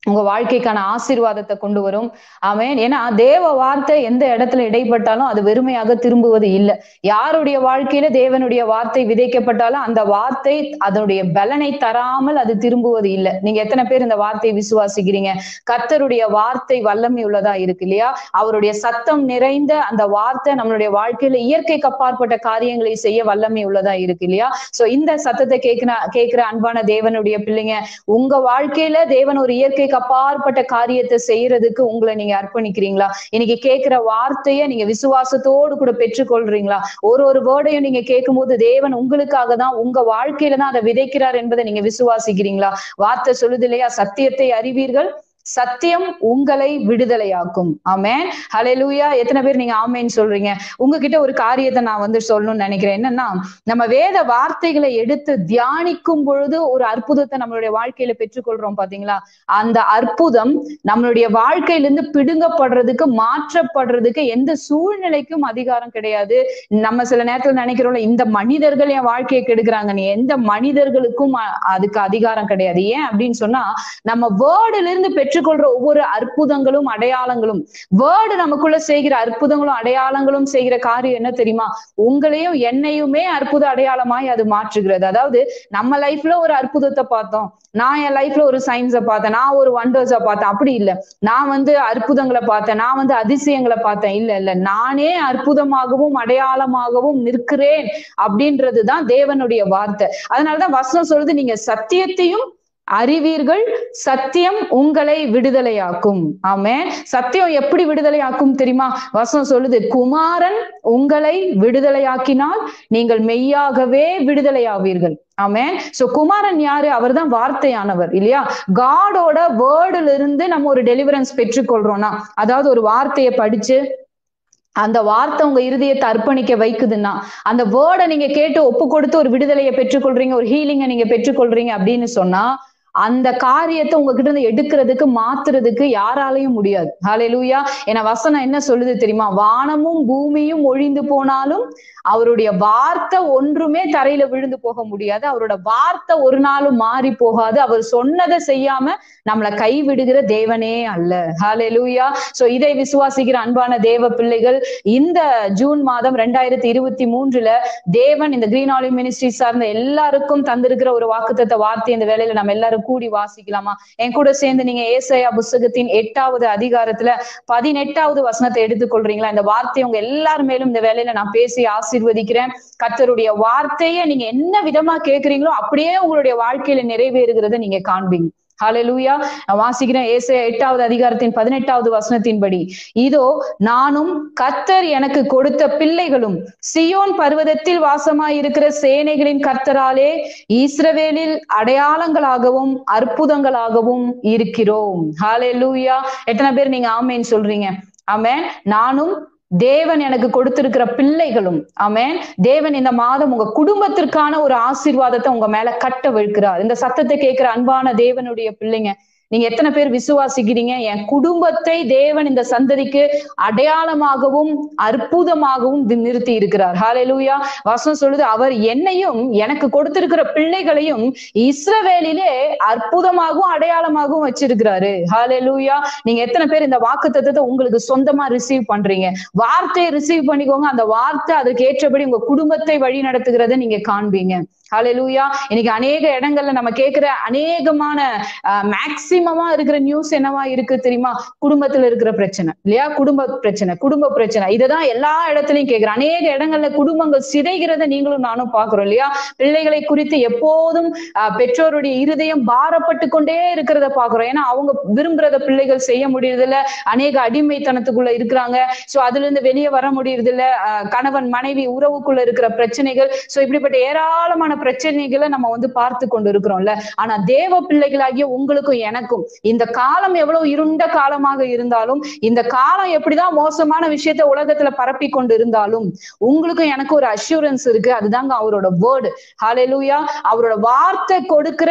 உங்க வாழ்க்கைக்கான ஆசீர்வாதத்தை கொண்டு வரும் ஆமென் ஏன்னா தேவ வார்த்தை எந்த இடத்துல இடைப்பட்டாலும் அது வெறுமையாக திரும்புவது இல்லை யாருடைய வாழ்க்கையில தேவனுடைய வார்த்தை விதைக்கப்பட்டாலும் அந்த வார்த்தை அதனுடைய பலனை தராமல் அது திரும்புவது இல்லை நீங்க எத்தனை பேர் இந்த வார்த்தையை விசுவாசிக்கிறீங்க கர்த்தருடைய வார்த்தை வல்லமை உள்ளதா இருக்கு இல்லையா அவருடைய சத்தம் நிறைந்த அந்த வார்த்தை நம்மளுடைய வாழ்க்கையில இயற்கைக்கு அப்பாற்பட்ட காரியங்களை செய்ய வல்லமை உள்ளதா இருக்கு இல்லையா சோ இந்த சத்தத்தை கேட்கிற கேட்கிற அன்பான தேவனுடைய பிள்ளைங்க உங்க வாழ்க்கையில தேவன் ஒரு இயற்கைக்கு அப்பாற்பட்ட காரியத்தை செய்யறதுக்கு உங்களை நீங்க அர்ப்பணிக்கிறீங்களா இன்னைக்கு கேட்கிற வார்த்தைய நீங்க விசுவாசத்தோடு கூட பெற்றுக்கொள்றீங்களா ஒரு ஒரு வேர்டையும் நீங்க கேட்கும்போது தேவன் உங்களுக்காக தான் உங்க வாழ்க்கையில தான் அதை விதைக்கிறார் என்பதை நீங்க விசுவாசிக்கிறீங்களா வார்த்தை சொல்லுது இல்லையா சத்தியத்தை அறிவீர்கள் சத்தியம் உங்களை விடுதலையாக்கும் ஆமேன் ஹalleluya எத்தனை பேர் நீங்க ஆமேன்னு சொல்றீங்க உங்ககிட்ட ஒரு காரியத்தை நான் வந்து சொல்லணும்னு நினைக்கிறேன் என்னன்னா நம்ம வேத வார்த்தைகளை எடுத்து தியானிக்கும் பொழுது ஒரு அற்புதத்தை நம்மளுடைய வாழ்க்கையில பெற்றுக்கொள்றோம் பாத்தீங்களா அந்த அற்புதம் நம்மளுடைய வாழ்க்கையிலிருந்து பிடுங்கப்படுறதுக்கு மாற்றப்படுறதுக்கு எந்த சூழ்நிலைக்கும் அதிகாரம் கிடையாது நம்ம சில நேரத்துல நினைக்கிறோம்ல இந்த மனிதர்கள் என் வாழ்க்கையை கெடுக்கிறாங்க நீ எந்த மனிதர்களுக்கும் அ- அதுக்கு அதிகாரம் கிடையாது ஏன் அப்படின்னு சொன்னா நம்ம வேர்டுல இருந்து பெற்றுக்கொள்ற ஒவ்வொரு அற்புதங்களும் அடையாளங்களும் வேர்டு நமக்குள்ள செய்கிற அற்புதங்களும் அடையாளங்களும் செய்கிற காரியம் என்ன தெரியுமா உங்களையும் என்னையுமே அற்புத அடையாளமாய் அது மாற்றுகிறது அதாவது நம்ம லைஃப்ல ஒரு அற்புதத்தை பார்த்தோம் நான் என் லைஃப்ல ஒரு சயின்ஸை பார்த்தேன் நான் ஒரு வண்டர்ஸை பார்த்தேன் அப்படி இல்ல நான் வந்து அற்புதங்களை பார்த்தேன் நான் வந்து அதிசயங்களை பார்த்தேன் இல்ல இல்ல நானே அற்புதமாகவும் அடையாளமாகவும் நிற்கிறேன் அப்படின்றதுதான் தேவனுடைய வார்த்தை அதனாலதான் வசனம் சொல்லுது நீங்க சத்தியத்தையும் அறிவீர்கள் சத்தியம் உங்களை விடுதலையாக்கும் ஆமே சத்தியம் எப்படி விடுதலையாக்கும் தெரியுமா வசனம் சொல்லுது குமாரன் உங்களை விடுதலையாக்கினால் நீங்கள் மெய்யாகவே விடுதலையாவீர்கள் ஆமென் சோ குமாரன் யாரு அவர்தான் வார்த்தையானவர் இல்லையா காடோட வேர்டுல இருந்து நம்ம ஒரு டெலிவரன்ஸ் பெற்றுக்கொள்றோம்னா அதாவது ஒரு வார்த்தையை படிச்சு அந்த வார்த்தை உங்க இருதயத்தை அர்ப்பணிக்க வைக்குதுன்னா அந்த வேர்டை நீங்க கேட்டு ஒப்பு கொடுத்து ஒரு விடுதலையை பெற்றுக்கொள்றீங்க ஒரு ஹீலிங்கை நீங்க பெற்றுக்கொள்றீங்க அப்படின்னு சொன்னா அந்த காரியத்தை உங்ககிட்ட இருந்து எடுக்கிறதுக்கு மாத்துறதுக்கு யாராலையும் முடியாது ஹalleluya என வசனம் என்ன சொல்லுது தெரியுமா வானமும் பூமியும் ஒழிந்து போனாலும் அவருடைய வார்த்தை ஒன்றுமே தரையில விழுந்து போக முடியாது அவரோட வார்த்தை ஒரு நாளும் மாறி போகாது அவர் சொன்னதை செய்யாம நம்மளை கைவிடுகிற தேவனே அல்ல ஹalleluya சோ இதை விசுவாசிக்கிற அன்பான தேவ பிள்ளைகள் இந்த ஜூன் மாதம் ரெண்டாயிரத்தி இருபத்தி மூன்றுல தேவன் இந்த கிரீன் ஆலிவ் மினிஸ்ட்ரி சார்ந்த எல்லாருக்கும் தந்திருக்கிற ஒரு வாக்குத்தத்த வார்த்தை இந்த வேலையில நம்ம எல்லாரும் கூடி வாசிக்கலாமா என் கூட சேர்ந்து நீங்க ஏசாயா புஸ்தகத்தின் எட்டாவது அதிகாரத்துல பதினெட்டாவது வசனத்தை எடுத்துக்கொள்றீங்களா இந்த வார்த்தையை உங்க எல்லார் மேலும் இந்த வேலையில நான் பேசி ஆசீர்வதிக்கிறேன் கர்த்தருடைய வார்த்தையை நீங்க என்ன விதமா கேக்குறீங்களோ அப்படியே உங்களுடைய வாழ்க்கையில நிறைவேறுகிறத நீங்க காண்பீங்க ஹalleluya நான் வாசிக்கிறேன் ஏசாயா எட்டாவது அதிகாரத்தின் பதினெட்டாவது வசனத்தின்படி இதோ நானும் கர்த்தர் எனக்கு கொடுத்த பிள்ளைகளும் சியோன் பர்வதத்தில் வாசமாயிருக்கிற சேனைகளின் கர்த்தராலே இஸ்ரவேலில் அடையாளங்களாகவும் அற்புதங்களாகவும் இருக்கிறோம் ஹalleluya எத்தனை பேர் நீங்க ஆமேன்னு சொல்றீங்க ஆமென் நானும் தேவன் எனக்கு கொடுத்திருக்கிற பிள்ளைகளும் ஆமென் தேவன் இந்த மாதம் உங்க குடும்பத்திற்கான ஒரு ஆசீர்வாதத்தை உங்க மேல கட்ட வைக்கிறார் இந்த சத்தத்தை கேட்கிற அன்பான தேவனுடைய பிள்ளைங்க நீங்க எத்தனை பேர் விசுவாசிக்கிறீங்க என் குடும்பத்தை தேவன் இந்த சந்ததிக்கு அடையாளமாகவும் அற்புதமாகவும் தி- நிறுத்தி இருக்கிறார் ஹalleluya வசனம் சொல்லுது அவர் என்னையும் எனக்கு கொடுத்திருக்கிற பிள்ளைகளையும் இஸ்ரவேலிலே அற்புதமாகவும் அடையாளமாகவும் வச்சிருக்கிறாரு ஹalleluya நீங்க எத்தனை பேர் இந்த வாக்கு உங்களுக்கு சொந்தமா ரிசீவ் பண்றீங்க வார்த்தையை ரிசீவ் பண்ணிக்கோங்க அந்த வார்த்தை அதுக்கு ஏற்றபடி உங்க குடும்பத்தை வழி நடத்துகிறத நீங்க காண்பீங்க ஹalleluya இன்னைக்கு அநேக இடங்கள்ல நம்ம கேட்கிற அநேகமான மேக்சிமமா இருக்கிற நியூஸ் என்னவா இருக்கு தெரியுமா குடும்பத்துல இருக்கிற பிரச்சனை இல்லையா குடும்ப பிரச்சனை குடும்ப பிரச்சனை இததான் எல்லா இடத்துலயும் கேட்கிறேன் அநேக இடங்கள்ல குடும்பங்கள் சிதைகிறத நீங்களும் நானும் பாக்குறோம் இல்லையா பிள்ளைகளை குறித்து எப்போதும் ஆஹ், பெற்றோருடைய இருதயம் பாரப்பட்டு கொண்டே இருக்கிறத பாக்குறோம் ஏன்னா அவங்க விரும்புறத பிள்ளைகள் செய்ய முடியறது இல்ல அநேக அடிமைத்தனத்துக்குள்ள இருக்கிறாங்க சோ அதுல இருந்து வெளியே வர முடியறது இல்ல ஆஹ், கணவன் மனைவி உறவுக்குள்ள இருக்கிற பிரச்சனைகள் சோ இப்படிப்பட்ட ஏராளமான பிரச்சனைகளை நம்ம வந்து பார்த்து கொண்டு இருக்கிறோம்ல ஆனா தேவ பிள்ளைகளாகிய உங்களுக்கும் எனக்கும் இந்த காலம் எவ்வளவு இருண்ட காலமாக இருந்தாலும் இந்த காலம் எப்படிதான் மோசமான விஷயத்த உலகத்துல பரப்பி கொண்டு இருந்தாலும் உங்களுக்கும் எனக்கு ஒரு அஷூரன்ஸ் இருக்கு அதுதாங்க அவரோட வேர்டு ஹalleluya அவரோட வார்த்தை கொடுக்கிற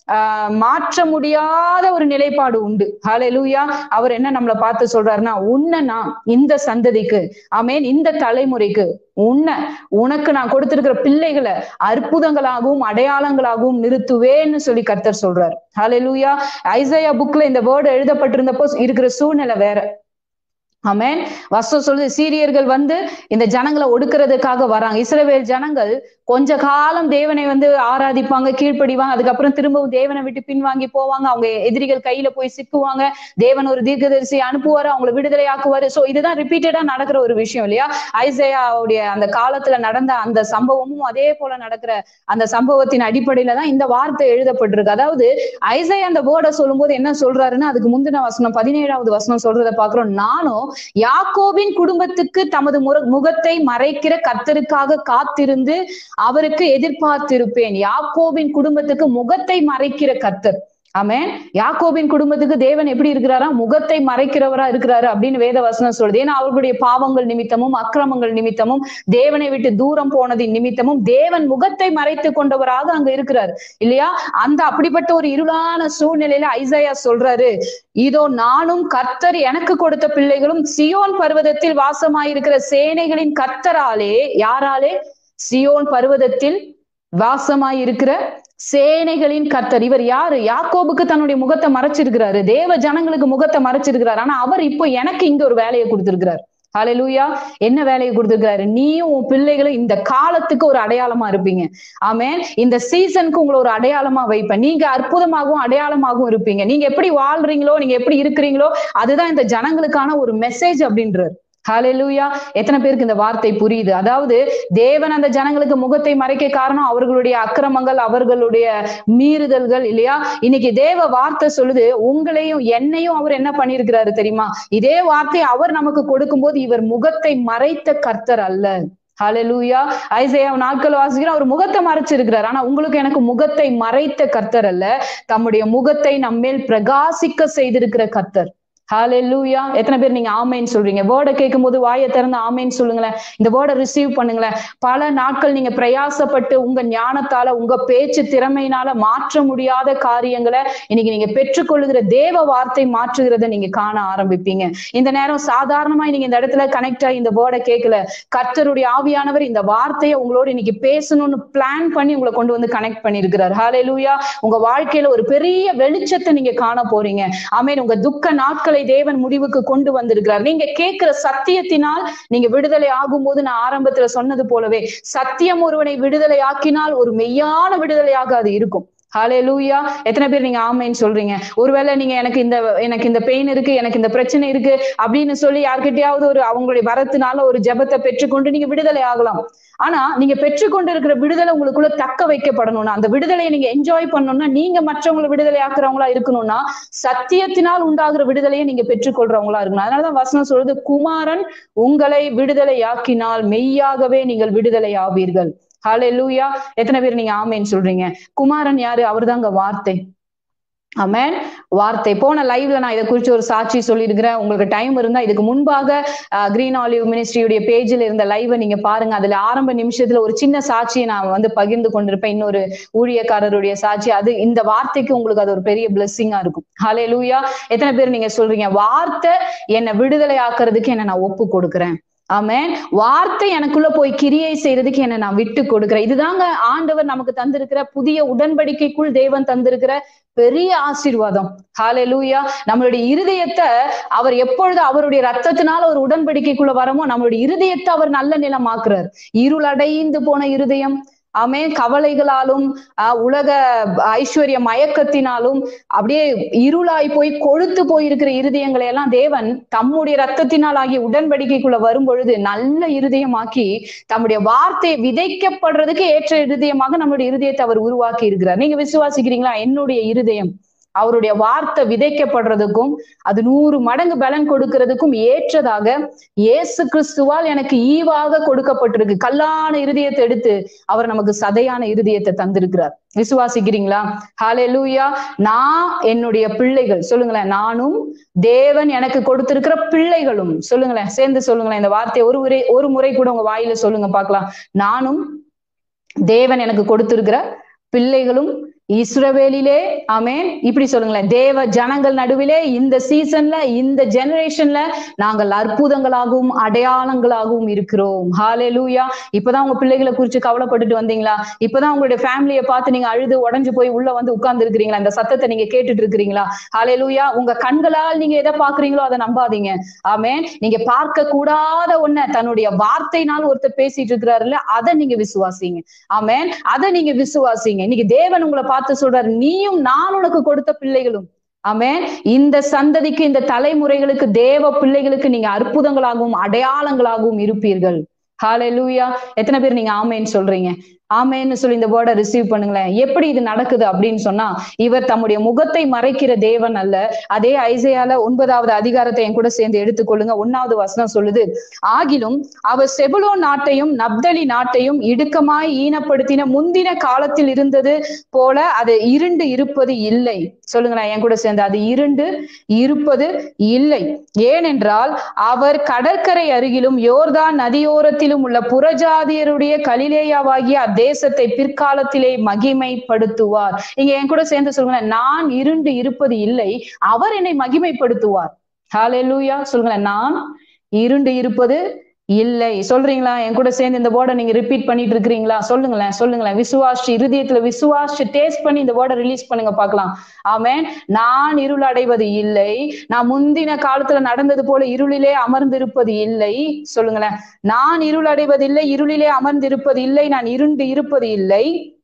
ஆஹ் மாற்ற முடியாத ஒரு நிலைப்பாடு உண்டு ஹalleluya அவர் என்ன நம்மளை பார்த்து சொல்றாருன்னா உன்னை நான் இந்த சந்ததிக்கு ஆமென் இந்த தலைமுறைக்கு உன்னை உனக்கு நான் கொடுத்திருக்கிற பிள்ளைகளை அற்புதங்களாகவும் அடையாளங்களாகவும் நிறுத்துவேன்னு சொல்லி கர்த்தர் சொல்றாரு ஹalleluya ஐசையா புக்ல இந்த வேர்டு எழுதப்பட்டிருந்தப்போ இருக்கிற சூழ்நிலை வேற ஆமென் வசனம் சொல்லுது சீரியர்கள் வந்து இந்த ஜனங்களை ஒடுக்கிறதுக்காக வராங்க இஸ்ரவேல் ஜனங்கள் கொஞ்ச காலம் தேவனை வந்து ஆராதிப்பாங்க கீழ்ப்படிவாங்க அதுக்கப்புறம் திரும்பவும் தேவனை விட்டு பின்வாங்கி போவாங்க அவங்க எதிரிகள் கையில போய் சிக்குவாங்க தேவன் ஒரு தீர்க்கதரிசி அனுப்புவாரு அவங்களை விடுதலை ஆக்குவாரு சோ இதுதான் ரிப்பீட்டடா நடக்கிற ஒரு விஷயம் இல்லையா ஐசையாவுடைய அந்த காலத்துல நடந்த அந்த சம்பவமும் அதே போல நடக்கிற அந்த சம்பவத்தின் அடிப்படையில தான் இந்த வார்த்தை எழுதப்பட்டிருக்கு அதாவது ஐசையா அந்த வேர்டை சொல்லும்போது என்ன சொல்றாருன்னா அதுக்கு முந்தின வசனம் பதினேழாவது வசனம் சொல்றதை பாக்குறோம் நானும் யாக்கோபின் குடும்பத்துக்கு தமது முற- முகத்தை மறைக்கிற கர்த்தருக்காக காத்திருந்து அவருக்கு எதிர்பார்த்திருப்பேன் யாக்கோபின் குடும்பத்துக்கு முகத்தை மறைக்கிற கர்த்தர் ஆமென் யாக்கோபின் குடும்பத்துக்கு தேவன் எப்படி இருக்கிறாரா முகத்தை மறைக்கிறவரா இருக்கிறாரு அப்படின்னு வேத வசனம் சொல்லுது ஏன்னா அவர்களுடைய பாவங்கள் நிமித்தமும் அக்கிரமங்கள் நிமித்தமும் தேவனை விட்டு தூரம் போனதின் நிமித்தமும் தேவன் முகத்தை மறைத்து கொண்டவராக அங்க இருக்கிறார் இல்லையா அந்த அப்படிப்பட்ட ஒரு இருளான சூழ்நிலையில ஐசையா சொல்றாரு இதோ நானும் கர்த்தர் எனக்கு கொடுத்த பிள்ளைகளும் சியோன் பர்வதத்தில் வாசமாயிருக்கிற சேனைகளின் கர்த்தராலே யாராலே சியோன் பர்வதத்தில் வாசமாயிருக்கிற சேனைகளின் கர்த்தர் இவர் யாரு யாக்கோபுக்கு தன்னுடைய முகத்தை மறைச்சிருக்கிறாரு தேவ ஜனங்களுக்கு முகத்தை மறைச்சிருக்கிறாரு ஆனா அவர் இப்போ எனக்கு இங்க ஒரு வேலையை கொடுத்திருக்கிறார் ஹalleluya என்ன வேலையை கொடுத்திருக்கிறாரு நீயும் உன் பிள்ளைகளும் இந்த காலத்துக்கு ஒரு அடையாளமா இருப்பீங்க ஆமென் இந்த சீசனுக்கு உங்களை ஒரு அடையாளமா வைப்பேன் நீங்க அற்புதமாகவும் அடையாளமாகவும் இருப்பீங்க நீங்க எப்படி வாழ்றீங்களோ நீங்க எப்படி இருக்கிறீங்களோ அதுதான் இந்த ஜனங்களுக்கான ஒரு மெசேஜ் அப்படின்றார் ஹalleluya எத்தனை பேருக்கு இந்த வார்த்தை புரியுது அதாவது தேவன் அந்த ஜனங்களுக்கு முகத்தை மறைக்க காரணம் அவர்களுடைய அக்கிரமங்கள் அவர்களுடைய மீறுதல்கள் இல்லையா இன்னைக்கு தேவ வார்த்தை சொல்லுது உங்களையும் என்னையும் அவர் என்ன பண்ணியிருக்கிறாரு தெரியுமா இதே வார்த்தை அவர் நமக்கு கொடுக்கும்போது இவர் முகத்தை மறைத்த கர்த்தர் அல்ல ஹalleluya ஐசையா நாட்கள் வாசிக்கிறோம் அவர் முகத்தை மறைச்சிருக்கிறார் ஆனா உங்களுக்கு எனக்கு முகத்தை மறைத்த கர்த்தர் அல்ல தம்முடைய முகத்தை நம்மேல் பிரகாசிக்க செய்திருக்கிற கர்த்தர் ஹalleluya எத்தனை பேர் நீங்க ஆமைன்னு சொல்றீங்க வேர்டை கேட்கும் போது வாயை திறந்து ஆமைன்னு சொல்லுங்களேன் இந்த வேர்டை ரிசீவ் பண்ணுங்களேன் பல நாட்கள் நீங்க பிரயாசப்பட்டு உங்க ஞானத்தால உங்க பேச்சு திறமையினால மாற்ற முடியாத காரியங்களை இன்னைக்கு நீங்க பெற்றுக்கொள்ளுகிற தேவ வார்த்தை மாற்றுகிறத நீங்க காண ஆரம்பிப்பீங்க இந்த நேரம் சாதாரணமா நீங்க இந்த இடத்துல கனெக்ட் ஆகி இந்த வேர்டை கேட்கல கர்த்தருடைய ஆவியானவர் இந்த வார்த்தையை உங்களோட இன்னைக்கு பேசணும்னு பிளான் பண்ணி உங்களை கொண்டு வந்து கனெக்ட் பண்ணிருக்கிறார் ஹalleluya உங்க வாழ்க்கையில ஒரு பெரிய வெளிச்சத்தை நீங்க காண போறீங்க ஆமென் உங்க துக்க நாட்களை தேவன் முடிவுக்கு கொண்டு வந்திருக்கிறார் நீங்க கேட்கிற சத்தியத்தினால் நீங்க விடுதலை ஆகும்போது நான் ஆரம்பத்துல சொன்னது போலவே சத்தியம் ஒருவனை விடுதலை ஆக்கினால் ஒரு மெய்யான விடுதலையாக அது இருக்கும் ஹalleluya எத்தனை பேர் நீங்க ஆமைன்னு சொல்றீங்க ஒருவேளை நீங்க எனக்கு இந்த எனக்கு இந்த பெயின் இருக்கு எனக்கு இந்த பிரச்சனை இருக்கு அப்படின்னு சொல்லி யார்கிட்டயாவது ஒரு அவங்களுடைய வரத்தினால ஒரு ஜெபத்தை பெற்றுக்கொண்டு நீங்க விடுதலை ஆகலாம் ஆனா நீங்க பெற்றுக்கொண்டு இருக்கிற விடுதலை உங்களுக்குள்ள தக்க வைக்கப்படணும்னா அந்த விடுதலையை நீங்க என்ஜாய் பண்ணணும்னா நீங்க மற்றவங்களை விடுதலை ஆக்குறவங்களா இருக்கணும்னா சத்தியத்தினால் உண்டாகிற விடுதலையை நீங்க பெற்றுக்கொள்றவங்களா இருக்கணும் அதனாலதான் வசனம் சொல்றது குமாரன் உங்களை விடுதலை ஆக்கினால் மெய்யாகவே நீங்கள் விடுதலை ஆவீர்கள் ஹalleluya எத்தனை பேர் நீங்க ஆமேன்னு சொல்றீங்க குமாரன் யாரு அவர்தாங்க வார்த்தை ஆமென் வார்த்தை போன லைவ்ல நான் இதை குறிச்சு ஒரு சாட்சி சொல்லியிருக்கிறேன் உங்களுக்கு டைம் இருந்தா இதுக்கு முன்பாக கிரீன் ஆலிவ் மினிஸ்ட்ரியுடைய பேஜில் இருந்த லைவை நீங்க பாருங்க அதுல ஆரம்ப நிமிஷத்துல ஒரு சின்ன சாட்சியை நான் வந்து பகிர்ந்து கொண்டிருப்பேன் இன்னொரு ஊழியக்காரருடைய சாட்சி அது இந்த வார்த்தைக்கு உங்களுக்கு அது ஒரு பெரிய பிளெஸ்ஸிங்கா இருக்கும் ஹலே லூயா எத்தனை பேர் நீங்க சொல்றீங்க வார்த்தை என்னை விடுதலை ஆக்குறதுக்கு என்ன நான் ஒப்பு கொடுக்குறேன் ஆமென் வார்த்தை எனக்குள்ள போய் கிரியை செய்யறதுக்கு என்ன நான் விட்டு கொடுக்கிறேன் இதுதாங்க ஆண்டவர் நமக்கு தந்திருக்கிற புதிய உடன்படிக்கைக்குள் தேவன் தந்திருக்கிற பெரிய ஆசீர்வாதம் ஹalleluya நம்மளுடைய இருதயத்தை அவர் எப்பொழுது அவருடைய ரத்தத்தினால ஒரு உடன்படிக்கைக்குள்ள வரமோ நம்மளுடைய இருதயத்தை அவர் நல்ல நிலமாக்குறார் இருளடைந்து போன இருதயம் ஆமே கவலைகளாலும் ஆஹ் உலக ஐஸ்வர்ய மயக்கத்தினாலும் அப்படியே இருளாய் போய் கொழுத்து போயிருக்கிற இருதயங்களை எல்லாம் தேவன் தம்முடைய ரத்தத்தினால் ஆகிய உடன்படிக்கைக்குள்ள வரும் பொழுது நல்ல இருதயமாக்கி தம்முடைய வார்த்தை விதைக்கப்படுறதுக்கு ஏற்ற இருதயமாக நம்மளுடைய இருதயத்தை அவர் உருவாக்கி இருக்கிறார் நீங்க விசுவாசிக்கிறீங்களா என்னுடைய இருதயம் அவருடைய வார்த்தை விதைக்கப்படுறதுக்கும் அது நூறு மடங்கு பலன் கொடுக்கிறதுக்கும் ஏற்றதாக இயேசு கிறிஸ்துவால் எனக்கு ஈவாக கொடுக்கப்பட்டிருக்கு கல்லான இருதயத்தை எடுத்து அவர் நமக்கு சதையான இருதயத்தை தந்திருக்கிறார் விசுவாசிக்கிறீங்களா ஹalleluya நான் என்னுடைய பிள்ளைகள் சொல்லுங்களேன் நானும் தேவன் எனக்கு கொடுத்திருக்கிற பிள்ளைகளும் சொல்லுங்களேன் சேர்ந்து சொல்லுங்களேன் இந்த வார்த்தையை ஒரு முறை ஒரு முறை கூட உங்க வாயில சொல்லுங்க பார்க்கலாம் நானும் தேவன் எனக்கு கொடுத்திருக்கிற பிள்ளைகளும் இஸ்ரவேலிலே ஆமென் இப்படி சொல்லுங்களேன் தேவ ஜனங்கள் நடுவிலே இந்த சீசன்ல இந்த ஜெனரேஷன்ல நாங்கள் அற்புதங்களாகவும் அடையாளங்களாகவும் இருக்கிறோம் ஹalleluya இப்பதான் உங்க பிள்ளைகளை குறிச்சு கவலைப்பட்டுட்டு வந்தீங்களா இப்பதான் உங்களுடைய ஃபேமிலியை பார்த்து நீங்க அழுது உடைஞ்சு போய் உள்ள வந்து உட்கார்ந்து இருக்கிறீங்களா இந்த சத்தத்தை நீங்க கேட்டுட்டு இருக்கிறீங்களா ஹalleluya உங்க கண்களால் நீங்க எதை பாக்குறீங்களோ அதை நம்பாதீங்க ஆமென் நீங்க பார்க்க கூடாத ஒண்ண தன்னுடைய வார்த்தையினால் ஒருத்தர் பேசிட்டு இருக்கிறாருல்ல அதை நீங்க விசுவாசிங்க ஆமென் அதை நீங்க விசுவாசிங்க இன்னைக்கு தேவன் உங்களை பார்த்து சொல்றாரு நீயும் நான் உனக்கு கொடுத்த பிள்ளைகளும் ஆமென் இந்த சந்ததிக்கு இந்த தலைமுறைகளுக்கு தேவ பிள்ளைகளுக்கு நீங்க அற்புதங்களாகவும் அடையாளங்களாகவும் இருப்பீர்கள் ஹalleluya எத்தனை பேர் நீங்க ஆமேன்னு சொல்றீங்க ஆமேன்னு சொல்லி இந்த வேர்டை ரிசீவ் பண்ணுங்களேன் எப்படி இது நடக்குது அப்படின்னு சொன்னா இவர் தம்முடைய முகத்தை மறைக்கிற தேவன் அல்ல அதே ஐசையால ஒன்பதாவது அதிகாரத்தை என் கூட சேர்ந்து எடுத்துக்கொள்ளுங்க ஒன்னாவது வசனம் சொல்லுது ஆகிலும் அவர் செபுலோ நாட்டையும் நப்தலி நாட்டையும் இடுக்கமாய் ஈனப்படுத்தின முந்தின காலத்தில் இருந்தது போல அது இருண்டு இருப்பது இல்லை சொல்லுங்களேன் என் கூட சேர்ந்து அது இருண்டு இருப்பது இல்லை ஏனென்றால் அவர் கடற்கரை அருகிலும் யோர்தான் நதியோரத்திலும் உள்ள புறஜாதியருடைய கலிலேயாவாகிய அத்தேசத்தை பிற்காலத்திலே மகிமைப்படுத்துவார் இங்க என் கூட சேர்ந்து சொல்லுங்களேன் நான் இருண்டு இருப்பது இல்லை அவர் என்னை மகிமைப்படுத்துவார் ஹalleluya சொல்லுங்களேன் நான் இருண்டு இருப்பது இல்லை சொல்றீங்களா என் கூட சேர்ந்து இந்த வேர்டை நீங்க ரிப்பீட் பண்ணிட்டு இருக்கிறீங்களா சொல்லுங்களேன் சொல்லுங்களேன் விசுவாசி இருதயத்துல விசுவாசி டேஸ்ட் பண்ணி இந்த வேர்டை ரிலீஸ் பண்ணுங்க பார்க்கலாம் ஆமென் நான் இருள் அடைவது இல்லை நான் முந்தின காலத்துல நடந்தது போல இருளிலே அமர்ந்திருப்பது இல்லை சொல்லுங்களேன் நான் இருள் அடைவதில்லை இருளிலே அமர்ந்திருப்பது இல்லை நான் இருண்டு இருப்பது இல்லை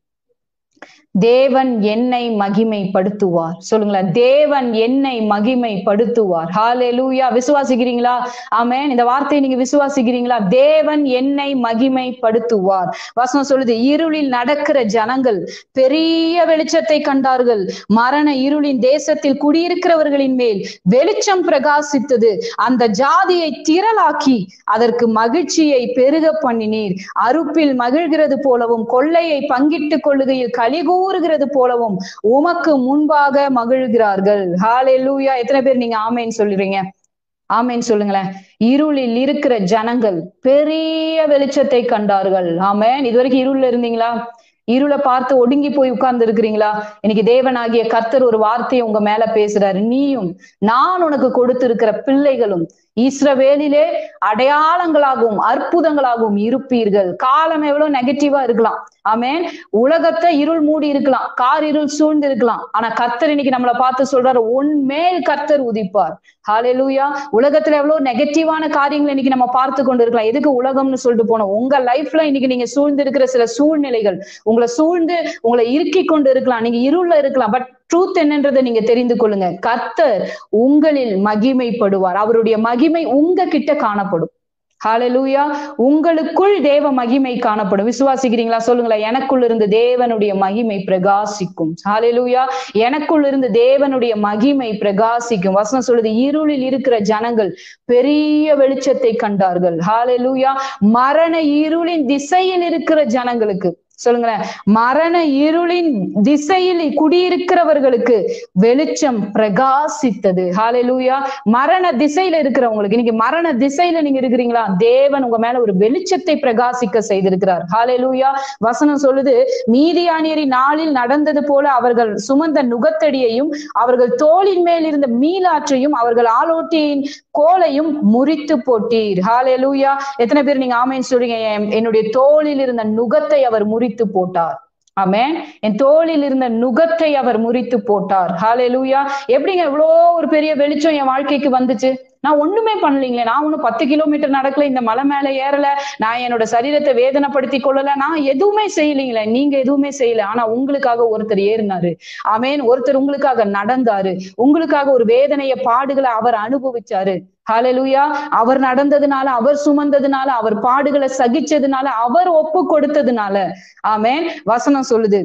தேவன் என்னை மகிமைப்படுத்துவார் சொல்லுங்களேன் தேவன் என்னை மகிமைப்படுத்துவார் ஹalleluya விசுவாசிக்கிறீங்களா ஆமென் இந்த வார்த்தையை நீங்க விசுவாசிக்கிறீங்களா தேவன் என்னை மகிமைப்படுத்துவார் வசனம் சொல்லுது இருளில் நடக்கிற ஜனங்கள் பெரிய வெளிச்சத்தை கண்டார்கள் மரண இருளின் தேசத்தில் குடியிருக்கிறவர்களின் மேல் வெளிச்சம் பிரகாசித்தது அந்த ஜாதியை திரளாக்கி அதற்கு மகிழ்ச்சியை பெருக பண்ணினீர் அறுப்பில் மகிழ்கிறது போலவும் கொள்ளையை பங்கிட்டுக் கொள்ளுகையில் கலிகூ கூறுகிறது போலவும் உமக்கு முன்பாக மகிழ்கிறார்கள் ஹalleluya எத்தனை பேர் நீங்க ஆமேன்னு சொல்லுவீங்க ஆமேன்னு சொல்லுங்களேன் இருளில் இருக்கிற ஜனங்கள் பெரிய வெளிச்சத்தை கண்டார்கள் ஆமேன் இது வரைக்கும் இருள்ல இருந்தீங்களா இருளை பார்த்து ஒடுங்கி போய் உட்கார்ந்து இருக்கிறீங்களா இன்னைக்கு தேவனாகிய கர்த்தர் ஒரு வார்த்தையை உங்க மேல பேசுறாரு நீயும் நான் உனக்கு கொடுத்திருக்கிற பிள்ளைகளும் இஸ்ரவேலிலே அடையாளங்களாகவும் அற்புதங்களாகவும் இருப்பீர்கள் காலம் எவ்வளவு நெகட்டிவா இருக்கலாம் ஆமேன் உலகத்தை இருள் மூடி இருக்கலாம் கார் இருள் சூழ்ந்து இருக்கலாம் ஆனா கர்த்தர் இன்னைக்கு நம்மளை பார்த்து சொல்றாரு உன்மேல் கர்த்தர் உதிப்பார் ஹalleluya உலகத்துல எவ்வளவு நெகட்டிவான காரியங்களை இன்னைக்கு நம்ம பார்த்து கொண்டு இருக்கலாம் எதுக்கு உலகம்னு சொல்லிட்டு போனோம் உங்க லைஃப்ல இன்னைக்கு நீங்க சூழ்ந்து இருக்கிற சில சூழ்நிலைகள் உங்களை சூழ்ந்து உங்களை இறுக்கி கொண்டு இருக்கலாம் நீங்க இருள்ல இருக்கலாம் பட் ட்ரூத் என்னன்றதை நீங்க தெரிந்து கொள்ளுங்க கர்த்தர் உங்களில் மகிமைப்படுவார் அவருடைய மகிமை உங்க கிட்ட காணப்படும் ஹalleluya உங்களுக்குள் தேவ மகிமை காணப்படும் விசுவாசிக்கிறீங்களா சொல்லுங்களேன் எனக்குள் இருந்து தேவனுடைய மகிமை பிரகாசிக்கும் ஹalleluya எனக்குள் இருந்து தேவனுடைய மகிமை பிரகாசிக்கும் வசனம் சொல்லுது இருளில் இருக்கிற ஜனங்கள் பெரிய வெளிச்சத்தை கண்டார்கள் ஹalleluya மரண இருளின் திசையில் இருக்கிற ஜனங்களுக்கு சொல்லுங்களேன் மரண இருளின் திசையில் குடியிருக்கிறவர்களுக்கு வெளிச்சம் பிரகாசித்தது ஹalleluya மரண திசையில இருக்கிறவங்களுக்கு இன்னைக்கு மரண திசையில நீங்க இருக்கிறீங்களா தேவன் உங்க மேல ஒரு வெளிச்சத்தை பிரகாசிக்க செய்திருக்கிறார் ஹalleluya வசனம் சொல்லுது மீதியானியரின் நாளில் நடந்தது போல அவர்கள் சுமந்த நுகத்தடியையும் அவர்கள் தோளின் மேல் இருந்த மீளாற்றையும் அவர்கள் ஆலோட்டியின் கோலையும் முறித்து போட்டீர் ஹalleluya எத்தனை பேர் நீங்க ஆமைன்னு சொல்றீங்க என்- என்னுடைய தோளில் இருந்த நுகத்தை அவர் முறித்து போட்டார் ஆமென் என் தோளில் இருந்த நுகத்தை அவர் முறித்து போட்டார் ஹalleluya எப்படிங்க இவ்வளோ ஒரு பெரிய வெளிச்சம் என் வாழ்க்கைக்கு வந்துச்சு நான் ஒண்ணுமே பண்ணலீங்களே நான் ஒண்ணும் பத்து கிலோமீட்டர் நடக்கல இந்த மலை மேல ஏறல நான் என்னோட சரீரத்தை வேதனைப்படுத்தி கொள்ளல நான் எதுவுமே செய்யலீங்களே நீங்க எதுவுமே செய்யல ஆனா உங்களுக்காக ஒருத்தர் ஏறினாரு ஆமென் ஒருத்தர் உங்களுக்காக நடந்தாரு உங்களுக்காக ஒரு வேதனைய பாடுகளை அவர் அனுபவிச்சாரு ஹalleluya அவர் நடந்ததுனால அவர் சுமந்ததுனால அவர் பாடுகளை சகிச்சதுனால அவர் ஒப்பு கொடுத்ததுனால ஆமென் வசனம் சொல்லுது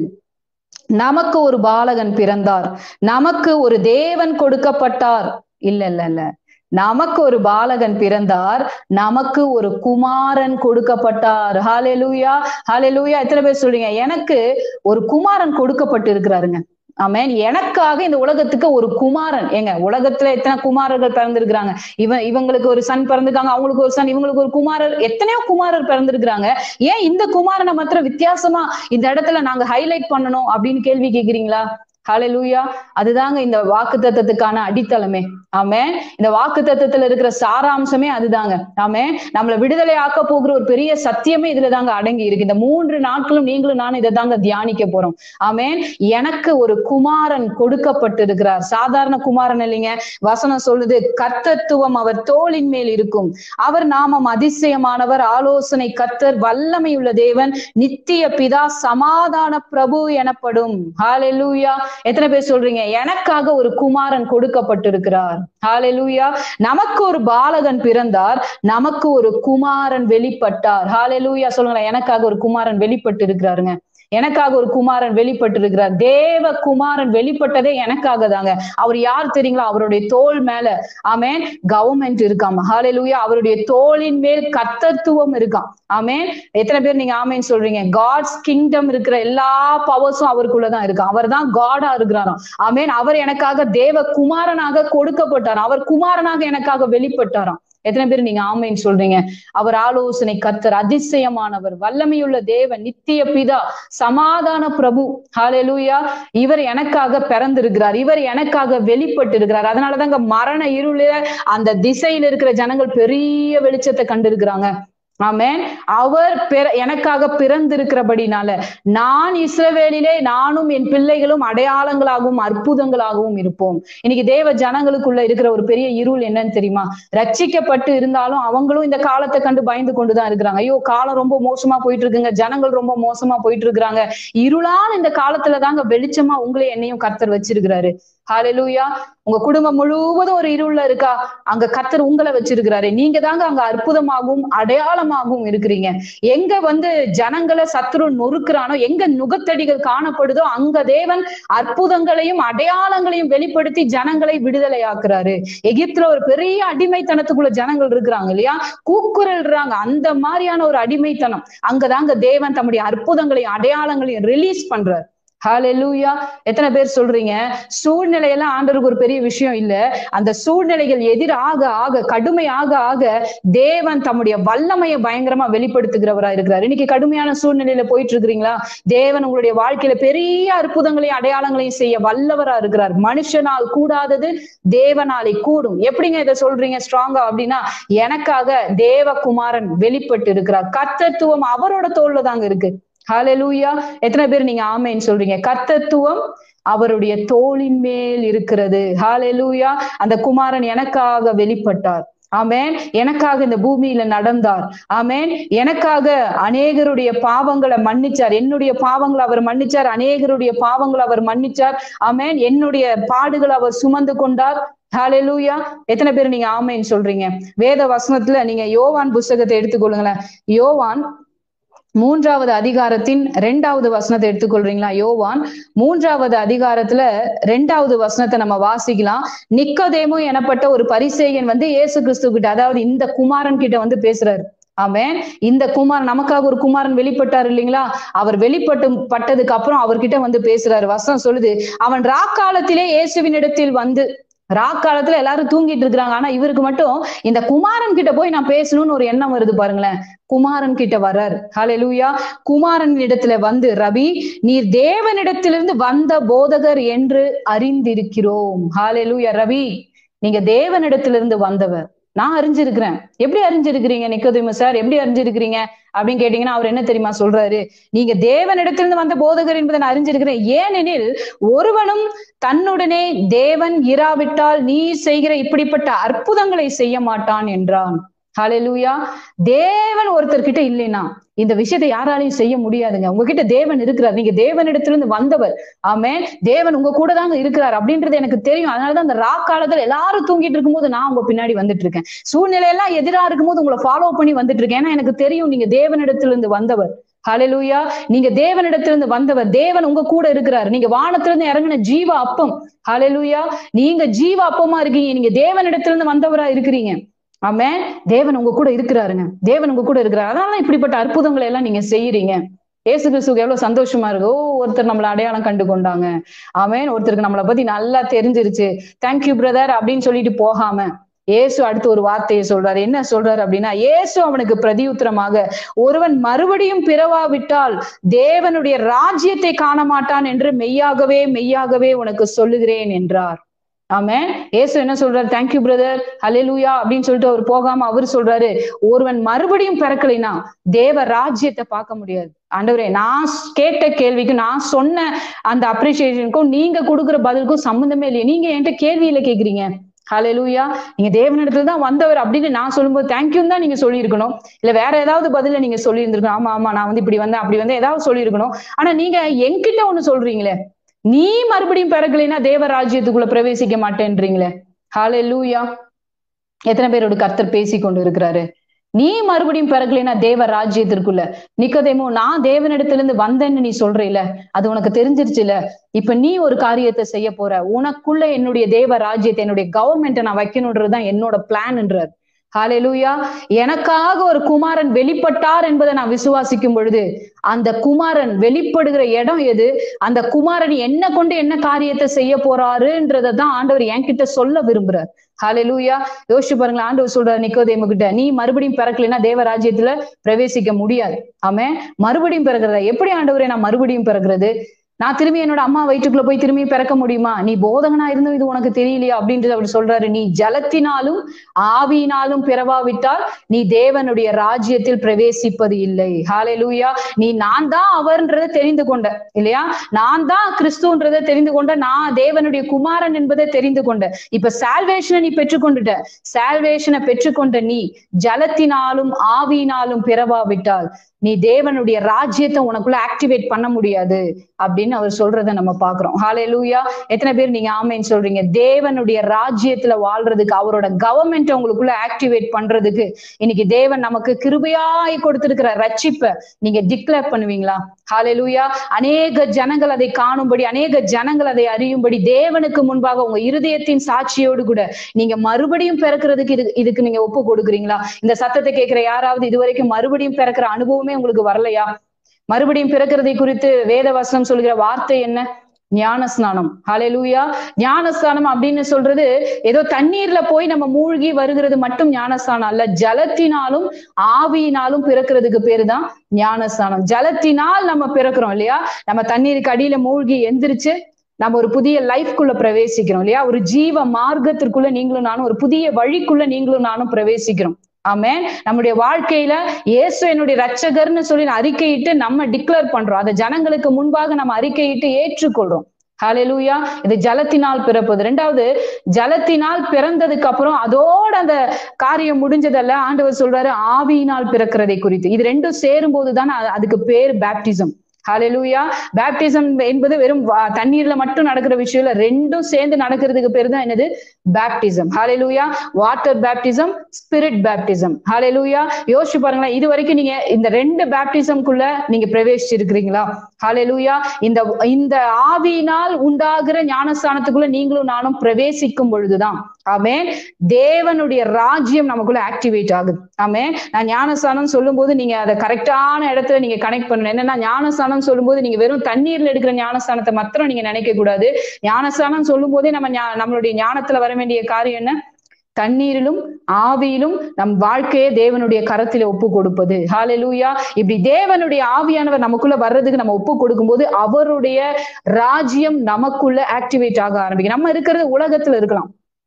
நமக்கு ஒரு பாலகன் பிறந்தார் நமக்கு ஒரு தேவன் கொடுக்கப்பட்டார் இல்ல இல்ல இல்ல நமக்கு ஒரு பாலகன் பிறந்தார் நமக்கு ஒரு குமாரன் கொடுக்கப்பட்டார் ஹalleluya ஹalleluya எத்தனை பேர் சொல்றீங்க எனக்கு ஒரு குமாரன் கொடுக்கப்பட்டு இருக்கிறாருங்க ஆமென் எனக்காக இந்த உலகத்துக்கு ஒரு குமாரன் ஏங்க உலகத்துல எத்தனை குமாரர்கள் பிறந்திருக்கிறாங்க இவன் இவங்களுக்கு ஒரு சன் பிறந்திருக்காங்க அவங்களுக்கு ஒரு சன் இவங்களுக்கு ஒரு குமாரர் எத்தனையோ குமாரர் பிறந்திருக்கிறாங்க ஏன் இந்த குமாரனை மாத்திரம் வித்தியாசமா இந்த இடத்துல நாங்க ஹைலைட் பண்ணணும் அப்படின்னு கேள்வி கேக்குறீங்களா ஹalleluya அதுதாங்க இந்த வாக்கு தத்துவத்துக்கான அடித்தளமே ஆமே இந்த வாக்கு தத்துவத்துல இருக்கிற சாராம்சமே அதுதாங்க ஆமே நம்மள விடுதலை ஆக்க போகிற ஒரு பெரிய சத்தியமே இதுல தாங்க அடங்கி இருக்கு இந்த மூன்று நாட்களும் நீங்களும் நானும் இதை தாங்க தியானிக்க போறோம் ஆமேன் எனக்கு ஒரு குமாரன் கொடுக்கப்பட்டிருக்கிறார் சாதாரண குமாரன் இல்லைங்க வசனம் சொல்லுது கர்த்தத்துவம் அவர் தோளின் மேல் இருக்கும் அவர் நாமம் அதிசயமானவர் ஆலோசனை கத்தர் வல்லமை உள்ள தேவன் நித்திய பிதா சமாதான பிரபு எனப்படும் ஹalleluya எத்தனை பேர் சொல்றீங்க எனக்காக ஒரு குமாரன் கொடுக்கப்பட்டிருக்கிறார் ஹalleluya நமக்கு ஒரு பாலகன் பிறந்தார் நமக்கு ஒரு குமாரன் வெளிப்பட்டார் ஹalleluya சொல்லுங்களேன் எனக்காக ஒரு குமாரன் வெளிப்பட்டு இருக்கிறாருங்க எனக்காக ஒரு குமாரன் வெளிப்பட்டு இருக்கிறார் தேவ குமாரன் வெளிப்பட்டதே எனக்காக தாங்க அவர் யார் தெரியுங்களா அவருடைய தோல் மேல ஆமேன் கவர்மெண்ட் இருக்காம ஹalleluya அவருடைய தோளின் மேல் கத்தத்துவம் இருக்காம் ஆமேன் எத்தனை பேர் நீங்க ஆமேன் சொல்றீங்க காட்ஸ் கிங்டம் இருக்கிற எல்லா பவர்ஸும் அவருக்குள்ளதான் இருக்கு அவர் தான் காடா இருக்கிறாராம் ஆமேன் அவர் எனக்காக தேவ குமாரனாக கொடுக்கப்பட்டார் அவர் குமாரனாக எனக்காக வெளிப்பட்டாராம் எத்தனை பேர் நீங்க ஆமைன்னு சொல்றீங்க அவர் ஆலோசனை கத்தர் அதிசயமானவர் வல்லமையுள்ள தேவன் நித்திய பிதா சமாதான பிரபு ஹalleluya இவர் எனக்காக பிறந்திருக்கிறார் இவர் எனக்காக வெளிப்பட்டு இருக்கிறார் அதனாலதாங்க மரண இருள அந்த திசையில இருக்கிற ஜனங்கள் பெரிய வெளிச்சத்தை கண்டிருக்கிறாங்க ஆமேன் அவர் பிற எனக்காக பிறந்திருக்கிறபடினால நான் இஸ்ரவேலிலே நானும் என் பிள்ளைகளும் அடையாளங்களாகவும் அற்புதங்களாகவும் இருப்போம் இன்னைக்கு தேவ ஜனங்களுக்குள்ள இருக்கிற ஒரு பெரிய இருள் என்னன்னு தெரியுமா ரட்சிக்கப்பட்டு இருந்தாலும் அவங்களும் இந்த காலத்தை கண்டு பயந்து கொண்டுதான் இருக்கிறாங்க ஐயோ காலம் ரொம்ப மோசமா போயிட்டு இருக்குங்க ஜனங்கள் ரொம்ப மோசமா போயிட்டு இருக்கிறாங்க இருளான இந்த காலத்துல தாங்க வெளிச்சமா உங்களை என்னையும் கர்த்தர் வச்சிருக்கிறாரு ஹalleluya உங்க குடும்பம் முழுவதும் ஒரு இருள்ல இருக்கா அங்க கர்த்தர் உங்களை வச்சிருக்கிறாரு நீங்க தாங்க அங்க அற்புதமாகவும் அடையாளமாகவும் இருக்கிறீங்க எங்க வந்து ஜனங்களை சத்துரு நொறுக்குறானோ எங்க நுகத்தடிகள் காணப்படுதோ அங்க தேவன் அற்புதங்களையும் அடையாளங்களையும் வெளிப்படுத்தி ஜனங்களை விடுதலையாக்குறாரு எகிப்துல ஒரு பெரிய அடிமைத்தனத்துக்குள்ள ஜனங்கள் இருக்கிறாங்க இல்லையா கூக்குரல்றாங்க அந்த மாதிரியான ஒரு அடிமைத்தனம் அங்கதாங்க தேவன் தம்முடைய அற்புதங்களையும் அடையாளங்களையும் ரிலீஸ் பண்றாரு ஹalleluya எத்தனை பேர் சொல்றீங்க சூழ்நிலையெல்லாம் ஆண்டருக்கு ஒரு பெரிய விஷயம் இல்ல அந்த சூழ்நிலைகள் எதிராக ஆக கடுமை ஆக ஆக தேவன் தம்முடைய வல்லமையை பயங்கரமா வெளிப்படுத்துகிறவரா இருக்கிறார் இன்னைக்கு கடுமையான சூழ்நிலையில போயிட்டு இருக்கிறீங்களா தேவன் உங்களுடைய வாழ்க்கையில பெரிய அற்புதங்களையும் அடையாளங்களையும் செய்ய வல்லவரா இருக்கிறார் மனுஷனால் கூடாதது தேவனாலே கூடும் எப்படிங்க இதை சொல்றீங்க ஸ்ட்ராங்கா அப்படின்னா எனக்காக தேவகுமாரன் வெளிப்பட்டு இருக்கிறார் கர்த்தத்துவம் அவரோட தோல்ல தாங்க இருக்கு ஹalleluya எத்தனை பேர் நீங்க ஆமேன்னு சொல்றீங்க கர்த்தத்துவம் அவருடைய தோளின் மேல் இருக்கிறது ஹalleluya அந்த குமாரன் எனக்காக வெளிப்பட்டார் ஆமேன் எனக்காக இந்த பூமியில நடந்தார் ஆமேன் எனக்காக அநேகருடைய பாவங்களை மன்னிச்சார் என்னுடைய பாவங்களை அவர் மன்னிச்சார் அநேகருடைய பாவங்களை அவர் மன்னிச்சார் ஆமேன் என்னுடைய பாடுகளை அவர் சுமந்து கொண்டார் ஹalleluya எத்தனை பேர் நீங்க ஆமேன்னு சொல்றீங்க வேத வசனத்துல நீங்க யோவான் புஸ்தகத்தை எடுத்துக்கொள்ளுங்களேன் யோவான் மூன்றாவது அதிகாரத்தின் ரெண்டாவது வசனத்தை எடுத்துக்கொள்றீங்களா யோவான் மூன்றாவது அதிகாரத்துல ரெண்டாவது வசனத்தை நம்ம வாசிக்கலாம் நிக்கதேமு எனப்பட்ட ஒரு பரிசேயன் வந்து இயேசு கிறிஸ்து கிட்ட அதாவது இந்த குமாரன் கிட்ட வந்து பேசுறாரு ஆமேன் இந்த குமாரன் நமக்காக ஒரு குமாரன் வெளிப்பட்டார் இல்லைங்களா அவர் வெளிப்பட்டு பட்டதுக்கு அப்புறம் அவர்கிட்ட வந்து பேசுறாரு வசனம் சொல்லுது அவன் ராக்காலத்திலே இயேசுவின் இடத்தில் வந்து ராக்காலத்துல எல்லாரும் தூங்கிட்டு இருக்கிறாங்க ஆனா இவருக்கு மட்டும் இந்த குமாரன் கிட்ட போய் நான் பேசணும்னு ஒரு எண்ணம் வருது பாருங்களேன் குமாரன் கிட்ட வர்றார் ஹalleluya குமாரன் இடத்துல வந்து ரவி நீர் தேவனிடத்திலிருந்து வந்த போதகர் என்று அறிந்திருக்கிறோம் ஹalleluya ரவி நீங்க தேவனிடத்திலிருந்து வந்தவர் நான் அறிஞ்சிருக்கிறேன் எப்படி அறிஞ்சிருக்கிறீங்க நிக்கோதிமு சார் எப்படி அறிஞ்சிருக்கிறீங்க அப்படின்னு கேட்டீங்கன்னா அவர் என்ன தெரியுமா சொல்றாரு நீங்க தேவனிடத்திலிருந்து வந்த போதகர் என்பதை நான் அறிஞ்சிருக்கிறேன் ஏனெனில் ஒருவனும் தன்னுடனே தேவன் இராவிட்டால் நீ செய்கிற இப்படிப்பட்ட அற்புதங்களை செய்ய மாட்டான் என்றான் ஹalleluya தேவன் ஒருத்தர்கிட்ட இல்லைன்னா இந்த விஷயத்தை யாராலையும் செய்ய முடியாதுங்க உங்ககிட்ட தேவன் இருக்கிறார் நீங்க தேவனிடத்திலிருந்து வந்தவர் ஆமே தேவன் உங்க கூட தாங்க இருக்கிறார் அப்படின்றது எனக்கு தெரியும் அதனாலதான் அந்த ரா காலத்துல எல்லாரும் தூங்கிட்டு இருக்கும்போது நான் உங்க பின்னாடி வந்துட்டு இருக்கேன் சூழ்நிலை எல்லாம் எதிரா இருக்கும்போது உங்களை ஃபாலோ பண்ணி வந்துட்டு இருக்கேன் ஏன்னா எனக்கு தெரியும் நீங்க தேவனிடத்திலிருந்து வந்தவர் ஹalleluya நீங்க தேவனிடத்திலிருந்து வந்தவர் தேவன் உங்க கூட இருக்கிறார் நீங்க வானத்திலிருந்து இறங்கின ஜீவ அப்பம் ஹalleluya நீங்க ஜீவ அப்பமா இருக்கீங்க நீங்க தேவனிடத்திலிருந்து வந்தவரா இருக்கிறீங்க ஆமே தேவன் உங்க கூட இருக்கிறாருங்க தேவன் உங்க கூட இருக்கிறாரு அதனால இப்படிப்பட்ட அற்புதங்களை எல்லாம் நீங்க செய்யறீங்க ஏசு கிறிஸ்துக்கு எவ்வளவு சந்தோஷமா இருக்கு ஓ ஒருத்தர் நம்மள அடையாளம் கண்டு கொண்டாங்க ஆமேன் ஒருத்தருக்கு நம்மளை பத்தி நல்லா தெரிஞ்சிருச்சு தேங்க்யூ பிரதர் அப்படின்னு சொல்லிட்டு போகாம இயேசு அடுத்து ஒரு வார்த்தையை சொல்றாரு என்ன சொல்றாரு அப்படின்னா இயேசு அவனுக்கு பிரதியுத்தரமாக ஒருவன் மறுபடியும் பிறவாவிட்டால் தேவனுடைய ராஜ்யத்தை காண மாட்டான் என்று மெய்யாகவே மெய்யாகவே உனக்கு சொல்லுகிறேன் என்றார் ஆமே ஏசு என்ன சொல்றாரு தேங்க்யூ பிரதர் ஹalleluya அப்படின்னு சொல்லிட்டு அவர் போகாம அவர் சொல்றாரு ஒருவன் மறுபடியும் பிறக்கலைனா தேவ ராஜ்யத்தை பார்க்க முடியாது ஆண்டவரே நான் கேட்ட கேள்விக்கு நான் சொன்ன அந்த அப்ரிசியேஷனுக்கும் நீங்க கொடுக்குற பதிலுக்கும் சம்மந்தமே இல்லையே நீங்க என்கிட்ட கேள்வியில கேக்குறீங்க ஹalleluya நீங்க தேவனிடத்துல தான் வந்தவர் அப்படின்னு நான் சொல்லும்போது தேங்க்யூ தான் நீங்க சொல்லியிருக்கணும் இல்ல வேற ஏதாவது பதில நீங்க சொல்லியிருந்திருக்கணும் ஆமா ஆமா நான் வந்து இப்படி வந்தேன் அப்படி வந்தேன் ஏதாவது சொல்லியிருக்கணும் ஆனா நீங்க என்கிட்ட ஒண்ணு சொல்றீங்களே நீ மறுபடியும் பிறக்கலைன்னா தேவ ராஜ்யத்துக்குள்ள பிரவேசிக்க மாட்டேன்றீங்களே ஹாலே லூயா எத்தனை பேரோட கர்த்தர் பேசி கொண்டு இருக்கிறாரு நீ மறுபடியும் பிறக்கலைன்னா தேவ ராஜ்யத்திற்குள்ள நிக்கதேமோ நான் தேவனிடத்திலிருந்து வந்தேன்னு நீ சொல்றீல அது உனக்கு தெரிஞ்சிருச்சுல இப்ப நீ ஒரு காரியத்தை செய்ய போற உனக்குள்ள என்னுடைய தேவ ராஜ்யத்தை என்னுடைய கவர்மெண்ட்டை நான் வைக்கணுன்றதுதான் என்னோட பிளான்ன்றார் ஹalleluya எனக்காக ஒரு குமாரன் வெளிப்பட்டார் என்பதை நான் விசுவாசிக்கும் பொழுது அந்த குமாரன் வெளிப்படுகிற இடம் எது அந்த குமாரன் என்ன கொண்டு என்ன காரியத்தை செய்ய போறாருன்றதை தான் ஆண்டவர் என்கிட்ட சொல்ல விரும்புறார் ஹalleluya யோசிச்சு பாருங்களேன் ஆண்டவர் சொல்றாரு நிக்கோதேமு கிட்ட நீ மறுபடியும் பிறக்கலைன்னா தேவ ராஜ்யத்துல பிரவேசிக்க முடியாது ஆமே மறுபடியும் பிறகுறதா எப்படி ஆண்டவரே நான் மறுபடியும் பிறகுறது நான் திரும்பி என்னோட அம்மா வயிற்றுக்குள்ள போய் திரும்பி பிறக்க முடியுமா நீ போதகனா இருந்தும் இது உனக்கு தெரியலையா அப்படின்றது அவர் சொல்றாரு நீ ஜலத்தினாலும் ஆவியினாலும் பிறவாவிட்டால் நீ தேவனுடைய ராஜ்யத்தில் பிரவேசிப்பது இல்லை ஹாலே லூயா நீ நான் தான் அவர்ன்றதை தெரிந்து கொண்ட இல்லையா நான் தான் கிறிஸ்துன்றதை தெரிந்து கொண்ட நான் தேவனுடைய குமாரன் என்பதை தெரிந்து கொண்ட இப்ப சால்வேஷனை நீ பெற்றுக்கொண்டுட்ட சால்வேஷனை பெற்றுக்கொண்ட நீ ஜலத்தினாலும் ஆவியினாலும் பிறவாவிட்டால் நீ தேவனுடைய ராஜ்யத்தை உனக்குள்ள ஆக்டிவேட் பண்ண முடியாது அப்படின்னு அவர் சொல்றதை நம்ம பாக்குறோம் ஹாலே லூயா எத்தனை பேர் நீங்க ஆமைன்னு சொல்றீங்க தேவனுடைய ராஜ்யத்துல வாழ்றதுக்கு அவரோட கவர்மெண்ட் உங்களுக்குள்ள ஆக்டிவேட் பண்றதுக்கு இன்னைக்கு தேவன் நமக்கு கிருபையாய் கொடுத்திருக்கிற ரட்சிப்பை நீங்க டிக்ளேர் பண்ணுவீங்களா ஹாலே லூயா அநேக ஜனங்கள் அதை காணும்படி அநேக ஜனங்கள் அதை அறியும்படி தேவனுக்கு முன்பாக உங்க இருதயத்தின் சாட்சியோடு கூட நீங்க மறுபடியும் பிறக்கிறதுக்கு இது இதுக்கு நீங்க ஒப்பு கொடுக்குறீங்களா இந்த சத்தத்தை கேட்கிற யாராவது இதுவரைக்கும் மறுபடியும் பிறக்கிற அனுபவமே உங்களுக்கு வரலையா மறுபடியும் பிறக்கிறதை குறித்து வேத வசனம் சொல்கிற வார்த்தை என்ன ஞான ஸ்நானம் ஹalleluya ஞான ஸ்நானம் அப்படின்னு சொல்றது ஏதோ தண்ணீர்ல போய் நம்ம மூழ்கி வருகிறது மட்டும் ஞானஸ்தானம் அல்ல ஜலத்தினாலும் ஆவியினாலும் பிறக்கிறதுக்கு பேரு தான் ஞானஸ்தானம் ஜலத்தினால் நம்ம பிறக்கிறோம் இல்லையா நம்ம தண்ணீருக்கு அடியில மூழ்கி எந்திரிச்சு நம்ம ஒரு புதிய லைஃப்குள்ள பிரவேசிக்கிறோம் இல்லையா ஒரு ஜீவ மார்க்கத்திற்குள்ள நீங்களும் நானும் ஒரு புதிய வழிக்குள்ள நீங்களும் நானும் பிரவேசிக்கிறோம் ஆமே நம்முடைய வாழ்க்கையில இயேசு என்னுடைய ரட்சகர்னு சொல்லி அறிக்கையிட்டு நம்ம டிக்ளேர் பண்றோம் அதை ஜனங்களுக்கு முன்பாக நம்ம அறிக்கையிட்டு ஏற்றுக்கொள்றோம் ஹalleluya இது ஜலத்தினால் பிறப்பது ரெண்டாவது ஜலத்தினால் பிறந்ததுக்கு அப்புறம் அதோட அந்த காரியம் முடிஞ்சதல்ல ஆண்டவர் சொல்றாரு ஆவியினால் பிறக்கிறதை குறித்து இது ரெண்டும் சேரும் போதுதான் அதுக்கு பேர் பேப்டிசம் ஹalleluya பேப்டிசம் என்பது வெறும் தண்ணீர்ல மட்டும் நடக்கிற விஷயம் இல்ல ரெண்டும் சேர்ந்து நடக்கிறதுக்கு பேர் தான் என்னது baptism hallelujah water baptism spirit baptism hallelujah யோசிச்சு பாருங்களேன் இது வரைக்கும் நீங்க இந்த ரெண்டு பேப்டிசம்குள்ள நீங்க பிரவேசிச்சு இருக்கிறீங்களா ஹalleluya இந்த இந்த ஆவியினால் உண்டாகிற ஞானஸ்தானத்துக்குள்ள நீங்களும் நானும் பிரவேசிக்கும் பொழுதுதான் ஆமே தேவனுடைய ராஜ்யம் நமக்குள்ள ஆக்டிவேட் ஆகுது ஆமே நான் ஞானஸ்தானம் சொல்லும் போது நீங்க அதை கரெக்டான இடத்துல நீங்க கனெக்ட் பண்ணணும் என்னன்னா ஞானஸ்தானம் சொல்லும் போது நீங்க வெறும் தண்ணீர்ல எடுக்கிற ஞானஸ்தானத்தை மாத்திரம் நீங்க நினைக்க கூடாது ஞானஸ்தானம் சொல்லும் போதே நம்ம நம்மளுடைய ஞானத்துல வர வேண்டிய காரியம் என்ன தண்ணீரிலும் ஆவியிலும் நம் வாழ்க்கையை தேவனுடைய கரத்தில ஒப்பு கொடுப்பது ஹாலெலூயா இப்படி தேவனுடைய ஆவியானவர் நமக்குள்ள வர்றதுக்கு நம்ம ஒப்பு கொடுக்கும்போது அவருடைய ராஜ்யம் நமக்குள்ள ஆக்டிவேட் ஆக ஆரம்பிக்கும் நம்ம இருக்கிறது உலகத்துல இருக்கலாம்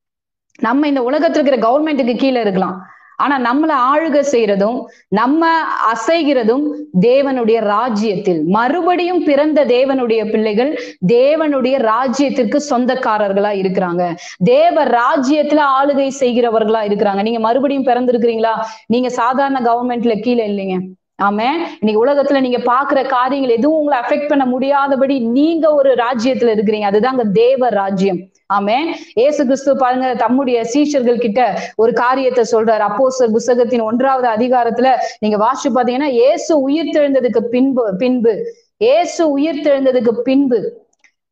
நம்ம இந்த உலகத்துல இருக்கிற கவர்மெண்ட்டுக்கு கீழே இருக்கலாம் ஆனா நம்மள ஆளுக செய்யறதும் நம்ம அசைகிறதும் தேவனுடைய ராஜ்யத்தில் மறுபடியும் பிறந்த தேவனுடைய பிள்ளைகள் தேவனுடைய ராஜ்யத்திற்கு சொந்தக்காரர்களா இருக்கிறாங்க தேவ ராஜ்யத்துல ஆளுகை செய்கிறவர்களா இருக்கிறாங்க நீங்க மறுபடியும் பிறந்திருக்கிறீங்களா நீங்க சாதாரண கவர்மெண்ட்ல கீழே இல்லைங்க ஆமே இன்னைக்கு உலகத்துல நீங்க பாக்குற காரியங்கள் எதுவும் உங்களை அஃபெக்ட் பண்ண முடியாதபடி நீங்க ஒரு ராஜ்யத்துல இருக்கிறீங்க அதுதாங்க தேவ ராஜ்யம் ஆமே ஏசு கிறிஸ்து பாருங்க தம்முடைய சீஷர்கள் கிட்ட ஒரு காரியத்தை சொல்றாரு அப்போஸ்தலர் புஸ்தகத்தின் ஒன்றாவது அதிகாரத்துல நீங்க வாசிச்சு பாத்தீங்கன்னா ஏசு உயிர் தெழுந்ததுக்கு பின்பு பின்பு ஏசு உயிர் தெழுந்ததுக்கு பின்பு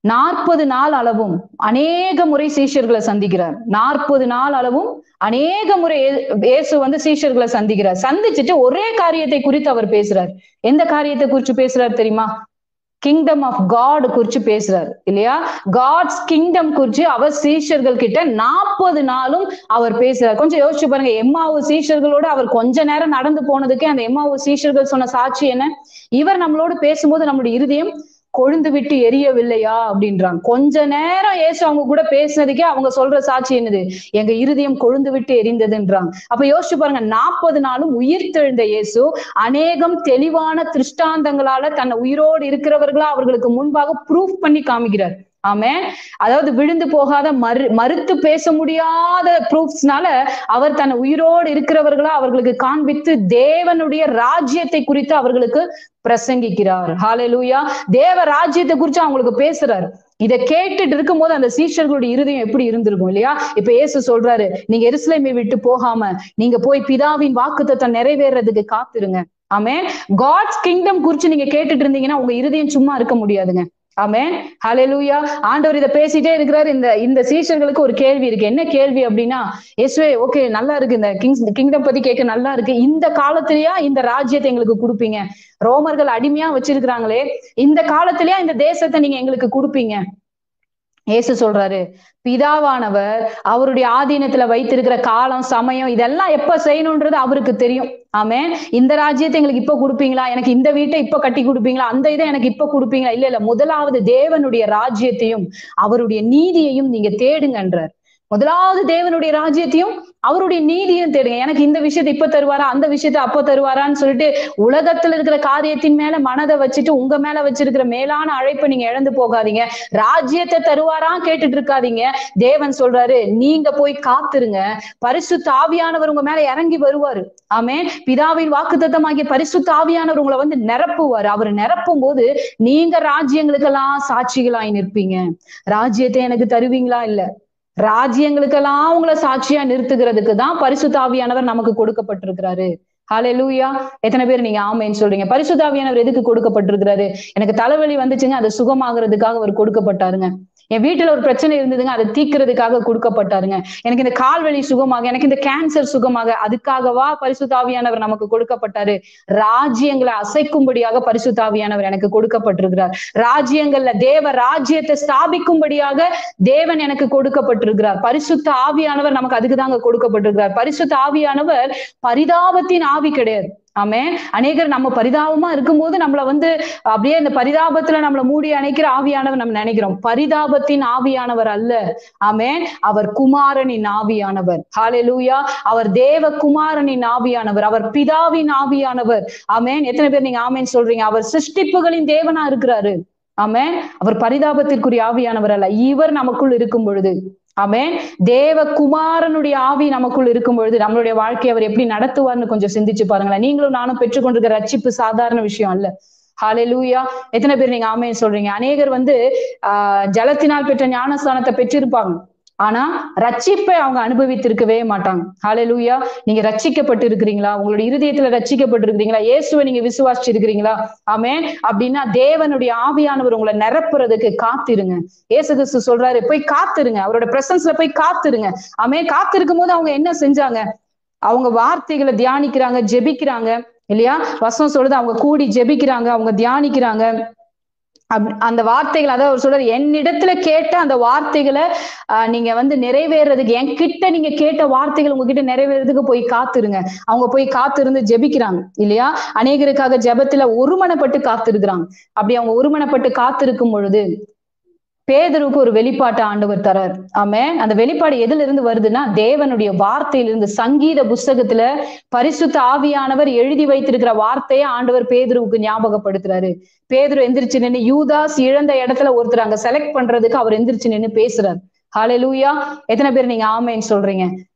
நாற்பது நாள் அளவும் அநேக முறை சீஷர்களை சந்திக்கிறார் நாற்பது நாள் அளவும் அநேக முறை இயே- இயேசு வந்து சீஷர்களை சந்திக்கிறார் சந்திச்சுட்டு ஒரே காரியத்தை குறித்து அவர் பேசுறார் எந்த காரியத்தை குறித்து பேசுறார் தெரியுமா கிங்டம் ஆஃப் காட் குறிச்சு பேசுறாரு இல்லையா காட்ஸ் கிங்டம் குறிச்சு அவர் சீஷர்கள் கிட்ட நாற்பது நாளும் அவர் பேசுறார் கொஞ்சம் யோசிச்சு பாருங்க எம்மாவு சீஷர்களோட அவர் கொஞ்ச நேரம் நடந்து போனதுக்கே அந்த எம்மாவு சீஷர்கள் சொன்ன சாட்சி என்ன இவர் நம்மளோட பேசும்போது நம்மளுடைய இருதயம் கொழுந்து விட்டு எரியவில்லையா அப்படின்றாங்க கொஞ்ச நேரம் ஏசு அவங்க கூட பேசினதுக்கே அவங்க சொல்ற சாட்சி என்னது எங்க இருதயம் கொழுந்து விட்டு எரிந்ததுன்றாங்க அப்ப யோசிச்சு பாருங்க நாற்பது நாளும் உயிர் தெழுந்த இயேசு அநேகம் தெளிவான திருஷ்டாந்தங்களால தன்னை உயிரோடு இருக்கிறவர்களா அவர்களுக்கு முன்பாக ப்ரூஃப் பண்ணி காமிக்கிறார் ஆமென் அதாவது விழுந்து போகாத மறு மறுத்து பேச முடியாத ப்ரூஃப்ஸ்னால அவர் தன்னை உயிரோடு இருக்கிறவர்களா அவர்களுக்கு காண்பித்து தேவனுடைய ராஜ்யத்தை குறித்து அவர்களுக்கு பிரசங்கிக்கிறார் ஹalleluya தேவ ராஜ்யத்தை குறித்து அவங்களுக்கு பேசுறாரு இதை கேட்டுட்டு இருக்கும்போது அந்த சீஷர்களுடைய இருதயம் எப்படி இருந்திருக்கும் இல்லையா இப்ப இயேசு சொல்றாரு நீங்க எருசலேமை விட்டு போகாம நீங்க போய் பிதாவின் வாக்குத்தத்தை நிறைவேறதுக்கு காத்திருங்க ஆமென் காட்ஸ் கிங்டம் குறிச்சு நீங்க கேட்டுட்டு இருந்தீங்கன்னா உங்க இருதயம் சும்மா இருக்க முடியாதுங்க ஆமென் ஹalleluya ஆண்டவர் இதை பேசிட்டே இருக்கிறாரு இந்த இந்த சீஷர்களுக்கு ஒரு கேள்வி இருக்கு என்ன கேள்வி அப்படின்னா இயேசுவே ஓகே நல்லா இருக்கு இந்த கிங்ஸ் கிங்டம் பத்தி கேட்க நல்லா இருக்கு இந்த காலத்திலயா இந்த ராஜ்யத்தை எங்களுக்கு கொடுப்பீங்க ரோமர்கள் அடிமையா வச்சிருக்கிறாங்களே இந்த காலத்திலயா இந்த தேசத்தை நீங்க எங்களுக்கு கொடுப்பீங்க இயேசு சொல்றாரு பிதாவானவர் அவருடைய ஆதீனத்துல வைத்திருக்கிற காலம் சமயம் இதெல்லாம் எப்ப செய்யணும்ன்றது அவருக்கு தெரியும் ஆமென் இந்த ராஜ்யத்தை எங்களுக்கு இப்ப கொடுப்பீங்களா எனக்கு இந்த வீட்டை இப்ப கட்டி கொடுப்பீங்களா அந்த இதை எனக்கு இப்ப கொடுப்பீங்களா இல்ல இல்ல முதலாவது தேவனுடைய ராஜ்யத்தையும் அவருடைய நீதியையும் நீங்க தேடுங்கன்றார் முதலாவது தேவனுடைய ராஜ்யத்தையும் அவருடைய நீதியும் தேடுங்க எனக்கு இந்த விஷயத்தை இப்ப தருவாரா அந்த விஷயத்தை அப்ப தருவாரான்னு சொல்லிட்டு உலகத்துல இருக்கிற காரியத்தின் மேல மனதை வச்சுட்டு உங்க மேல வச்சிருக்கிற மேலான அழைப்பை நீங்க இழந்து போகாதீங்க ராஜ்யத்தை தருவாரா கேட்டுட்டு இருக்காதீங்க தேவன் சொல்றாரு நீங்க போய் காத்துருங்க பரிசுத்த ஆவியானவர் உங்க மேல இறங்கி வருவாரு ஆமே பிதாவின் வாக்குத்தத்தமாகிய பரிசுத்த ஆவியானவர் உங்களை வந்து நிரப்புவார் அவர் நிரப்பும் போது நீங்க ராஜ்யங்களுக்கெல்லாம் சாட்சிகளாய் நிற்பீங்க ராஜ்யத்தை எனக்கு தருவீங்களா இல்ல ராஜ்யங்களுக்கெல்லாம் உங்களை சாட்சியா நிறுத்துகிறதுக்கு தான் பரிசுத்தாவியானவர் நமக்கு கொடுக்கப்பட்டிருக்கிறாரு ஹalleluya எத்தனை பேர் நீங்க ஆமைன்னு சொல்றீங்க பரிசுத்தாவியானவர் எதுக்கு கொடுக்கப்பட்டிருக்கிறாரு எனக்கு தலைவலி வந்துச்சுங்க அது சுகமாகறதுக்காக அவர் கொடுக்கப்பட்டாருங்க என் வீட்டுல ஒரு பிரச்சனை இருந்ததுங்க அதை தீக்கிறதுக்காக கொடுக்கப்பட்டாருங்க எனக்கு இந்த கால்வலி சுகமாக எனக்கு இந்த கேன்சர் சுகமாக அதுக்காகவா பரிசுத்தாவியானவர் நமக்கு கொடுக்கப்பட்டாரு ராஜ்யங்களை அசைக்கும்படியாக பரிசுத்தாவியானவர் எனக்கு கொடுக்கப்பட்டிருக்கிறார் ராஜ்யங்கள்ல தேவ ராஜ்யத்தை ஸ்தாபிக்கும்படியாக தேவன் எனக்கு கொடுக்கப்பட்டிருக்கிறார் பரிசுத்த ஆவியானவர் நமக்கு அதுக்கு தாங்க கொடுக்கப்பட்டிருக்கிறார் பரிசுத்த ஆவியானவர் பரிதாபத்தின் ஆவி கிடையாது ஆமே அநேகர் நம்ம பரிதாபமா இருக்கும்போது நம்மள வந்து அப்படியே இந்த பரிதாபத்துல நம்மள மூடி அணைக்கிற ஆவியானவர் நம்ம நினைக்கிறோம் பரிதாபத்தின் ஆவியானவர் அல்ல ஆமே அவர் குமாரனின் ஆவியானவர் ஹalleluya அவர் தேவ குமாரனின் ஆவியானவர் அவர் பிதாவின் ஆவியானவர் ஆமேன் எத்தனை பேர் நீங்க ஆமேன் சொல்றீங்க அவர் சிருஷ்டிப்புகளின் தேவனா இருக்கிறாரு ஆமென் அவர் பரிதாபத்திற்குரிய ஆவியானவர் அல்ல இவர் நமக்குள் இருக்கும் பொழுது ஆமென் தேவ குமாரனுடைய ஆவி நமக்குள் இருக்கும் பொழுது நம்மளுடைய வாழ்க்கையை அவர் எப்படி நடத்துவார்னு கொஞ்சம் சிந்திச்சு பாருங்களேன் நீங்களும் நானும் பெற்றுக்கொண்டிருக்கிற ரட்சிப்பு சாதாரண விஷயம் அல்ல ஹalleluya எத்தனை பேர் நீங்க ஆமென் சொல்றீங்க அநேகர் வந்து ஆஹ் ஜலத்தினால் பெற்ற ஞானஸ்தானத்தை பெற்றிருப்பாங்க ஆனா ரட்சிப்பை அவங்க அனுபவித்திருக்கவே மாட்டாங்க ஹalleluya நீங்க ரட்சிக்கப்பட்டு இருக்கிறீங்களா உங்களுடைய இருதயத்துல ரட்சிக்கப்பட்டு இருக்கிறீங்களா இயேசுவை நீங்க விசுவாசிச்சிருக்கிறீங்களா ஆமென் அப்படின்னா தேவனுடைய ஆவியானவர் உங்களை நிரப்புறதுக்கு காத்திருங்க இயேசு கிறிஸ்து சொல்றாரு போய் காத்திருங்க அவரோட பிரசன்ஸ்ல போய் காத்திருங்க ஆமென் காத்திருக்கும் போது அவங்க என்ன செஞ்சாங்க அவங்க வார்த்தைகளை தியானிக்கிறாங்க ஜெபிக்கிறாங்க இல்லையா வசனம் சொல்லுது அவங்க கூடி ஜெபிக்கிறாங்க அவங்க தியானிக்கிறாங்க அப்- அந்த வார்த்தைகள் அதாவது அவர் சொல்றாரு என்னிடத்துல கேட்ட அந்த வார்த்தைகளை ஆஹ், நீங்க வந்து நிறைவேறதுக்கு என்கிட்ட நீங்க கேட்ட வார்த்தைகள் உங்ககிட்ட நிறைவேறதுக்கு போய் காத்துருங்க அவங்க போய் காத்திருந்து ஜெபிக்கிறாங்க இல்லையா அநேகருக்காக ஜெபத்துல ஒருமனப்பட்டு காத்திருக்கிறாங்க அப்படி அவங்க ஒருமனப்பட்டு காத்திருக்கும் பொழுது பேதருக்கு ஒரு வெளிப்பாட்டை ஆண்டவர் தரார் ஆமே அந்த வெளிப்பாடு எதுல இருந்து வருதுன்னா தேவனுடைய வார்த்தையிலிருந்து சங்கீத புஸ்தகத்துல பரிசுத்த ஆவியானவர் எழுதி வைத்திருக்கிற வார்த்தையை ஆண்டவர் பேதுருவுக்கு ஞாபகப்படுத்துறாரு பேதுரு எந்திரிச்சு நின்னு யூதாஸ் இழந்த இடத்துல ஒருத்தர் அங்க செலக்ட் பண்றதுக்கு அவர் எந்திரிச்சு நின்னு பேசுறாரு ஹalleluya எத்தனை பேர் நீங்க ஆமேன்னு சொல்றீங்க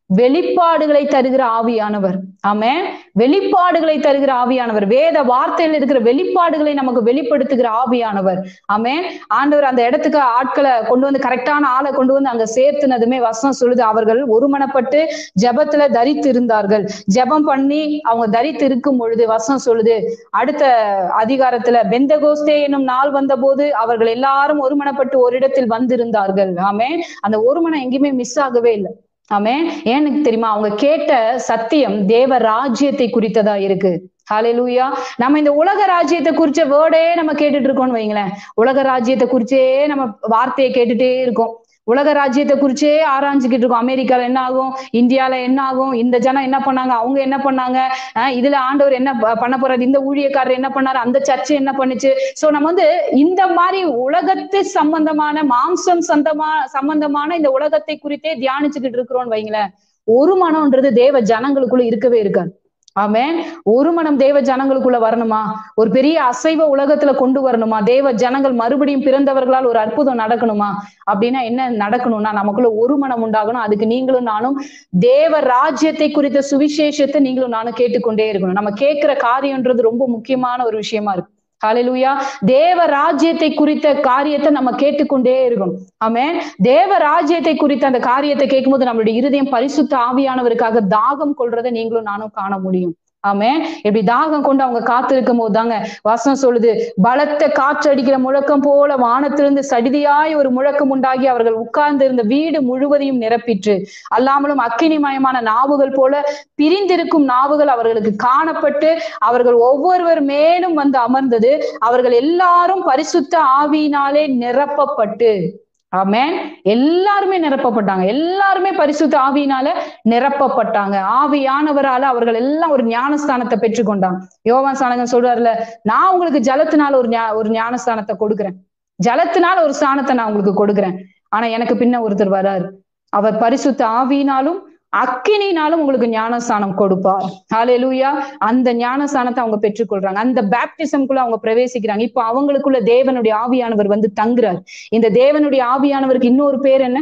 வெளிப்பாடுகளை தருகிற ஆவியானவர் ஆமே வெளிப்பாடுகளை தருகிற ஆவியானவர் வேத வார்த்தையில் இருக்கிற வெளிப்பாடுகளை நமக்கு வெளிப்படுத்துகிற ஆவியானவர் ஆமே ஆண்டவர் அந்த இடத்துக்கு ஆட்களை கொண்டு வந்து கரெக்டான ஆளை கொண்டு வந்து அங்க சேர்த்துனதுமே வசனம் சொல்லுது அவர்கள் ஒருமனப்பட்டு ஜெபத்துல தரித்து இருந்தார்கள் ஜெபம் பண்ணி அவங்க தரித்து இருக்கும் பொழுது வசனம் சொல்லுது அடுத்த அதிகாரத்துல பெந்தகோஸ்தே என்னும் நாள் வந்த போது அவர்கள் எல்லாரும் ஒருமனப்பட்டு ஒரு இடத்தில் வந்திருந்தார்கள் ஆமே அந்த ஒருமனம் எங்கேயுமே மிஸ் ஆகவே இல்லை ஆமே ஏன்னு தெரியுமா அவங்க கேட்ட சத்தியம் தேவ ராஜ்யத்தை குறித்ததா இருக்கு ஹalleluya நம்ம இந்த உலக ராஜ்யத்தை குறிச்ச வேர்டே நம்ம கேட்டுட்டு இருக்கோம்னு வைங்களேன் உலக ராஜ்யத்தை குறிச்சே நம்ம வார்த்தையை கேட்டுட்டே இருக்கோம் உலக ராஜ்யத்தை குறிச்சே ஆராய்ஞ்சுக்கிட்டு இருக்கோம் அமெரிக்கால என்ன ஆகும் இந்தியால என்ன ஆகும் இந்த ஜனம் என்ன பண்ணாங்க அவங்க என்ன பண்ணாங்க அஹ் இதுல ஆண்டவர் என்ன ப- பண்ண போறாரு இந்த ஊழியக்காரர் என்ன பண்ணாரு அந்த சர்ச் என்ன பண்ணுச்சு சோ நம்ம வந்து இந்த மாதிரி உலகத்து சம்பந்தமான மாம்சம் சந்தமா சம்பந்தமான இந்த உலகத்தை குறித்தே தியானிச்சுக்கிட்டு இருக்கிறோம்னு வைங்களேன் ஒரு மனம்ன்றது தேவ ஜனங்களுக்குள்ள இருக்கவே இருக்காது ஆமென் ஒரு மனம் தேவ ஜனங்களுக்குள்ள வரணுமா ஒரு பெரிய அசைவ உலகத்துல கொண்டு வரணுமா தேவ ஜனங்கள் மறுபடியும் பிறந்தவர்களால் ஒரு அற்புதம் நடக்கணுமா அப்படின்னா என்ன நடக்கணும்னா நமக்குள்ள ஒரு மனம் உண்டாகணும் அதுக்கு நீங்களும் நானும் தேவ ராஜ்யத்தை குறித்த சுவிசேஷத்தை நீங்களும் நானும் கேட்டுக்கொண்டே இருக்கணும் நம்ம கேட்கிற காரியம்ன்றது ரொம்ப முக்கியமான ஒரு விஷயமா இருக்கு ஹalleluya தேவ ராஜ்யத்தை குறித்த காரியத்தை நம்ம கேட்டுக்கொண்டே இருக்கணும் ஆமென் தேவ ராஜ்யத்தை குறித்த அந்த காரியத்தை கேட்கும்போது நம்மளுடைய இருதயம் பரிசுத்த ஆவியானவருக்காக தாகம் கொள்றதை நீங்களும் நானும் காண முடியும் ஆமே இப்படி தாகம் கொண்டு அவங்க காத்திருக்கும் போது தாங்க வசனம் சொல்லுது பலத்த காற்று அடிக்கிற முழக்கம் போல வானத்திலிருந்து சடிதியாய் ஒரு முழக்கம் உண்டாகி அவர்கள் உட்கார்ந்து இருந்த வீடு முழுவதையும் நிரப்பிற்று அல்லாமலும் அக்கினிமயமான நாவுகள் போல பிரிந்திருக்கும் நாவுகள் அவர்களுக்கு காணப்பட்டு அவர்கள் ஒவ்வொருவர் மேலும் வந்து அமர்ந்தது அவர்கள் எல்லாரும் பரிசுத்த ஆவியினாலே நிரப்பப்பட்டு ஆமென் எல்லாருமே நிரப்பப்பட்டாங்க எல்லாருமே பரிசுத்த ஆவியினால நிரப்பப்பட்டாங்க ஆவியானவரால அவர்கள் எல்லாம் ஒரு ஞானஸ்தானத்தை பெற்றுக்கொண்டாங்க யோவான் சாணகன் சொல்றாருல நான் உங்களுக்கு ஜலத்தினால ஒரு ஞா- ஒரு ஞானஸ்தானத்தை கொடுக்குறேன் ஜலத்தினால ஒரு ஸ்தானத்தை நான் உங்களுக்கு கொடுக்குறேன் ஆனா எனக்கு பின்ன ஒருத்தர் வராரு அவர் பரிசுத்த ஆவியினாலும் அக்கினினாலும் உங்களுக்கு ஞானஸ்தானம் கொடுப்பார் ஹalleluya அந்த ஞானஸ்தானத்தை அவங்க பெற்றுக்கொள்றாங்க அந்த பேப்டிசம்குள்ள அவங்க பிரவேசிக்கிறாங்க இப்ப அவங்களுக்குள்ள தேவனுடைய ஆவியானவர் வந்து தங்குறார் இந்த தேவனுடைய ஆவியானவருக்கு இன்னொரு பேர் என்ன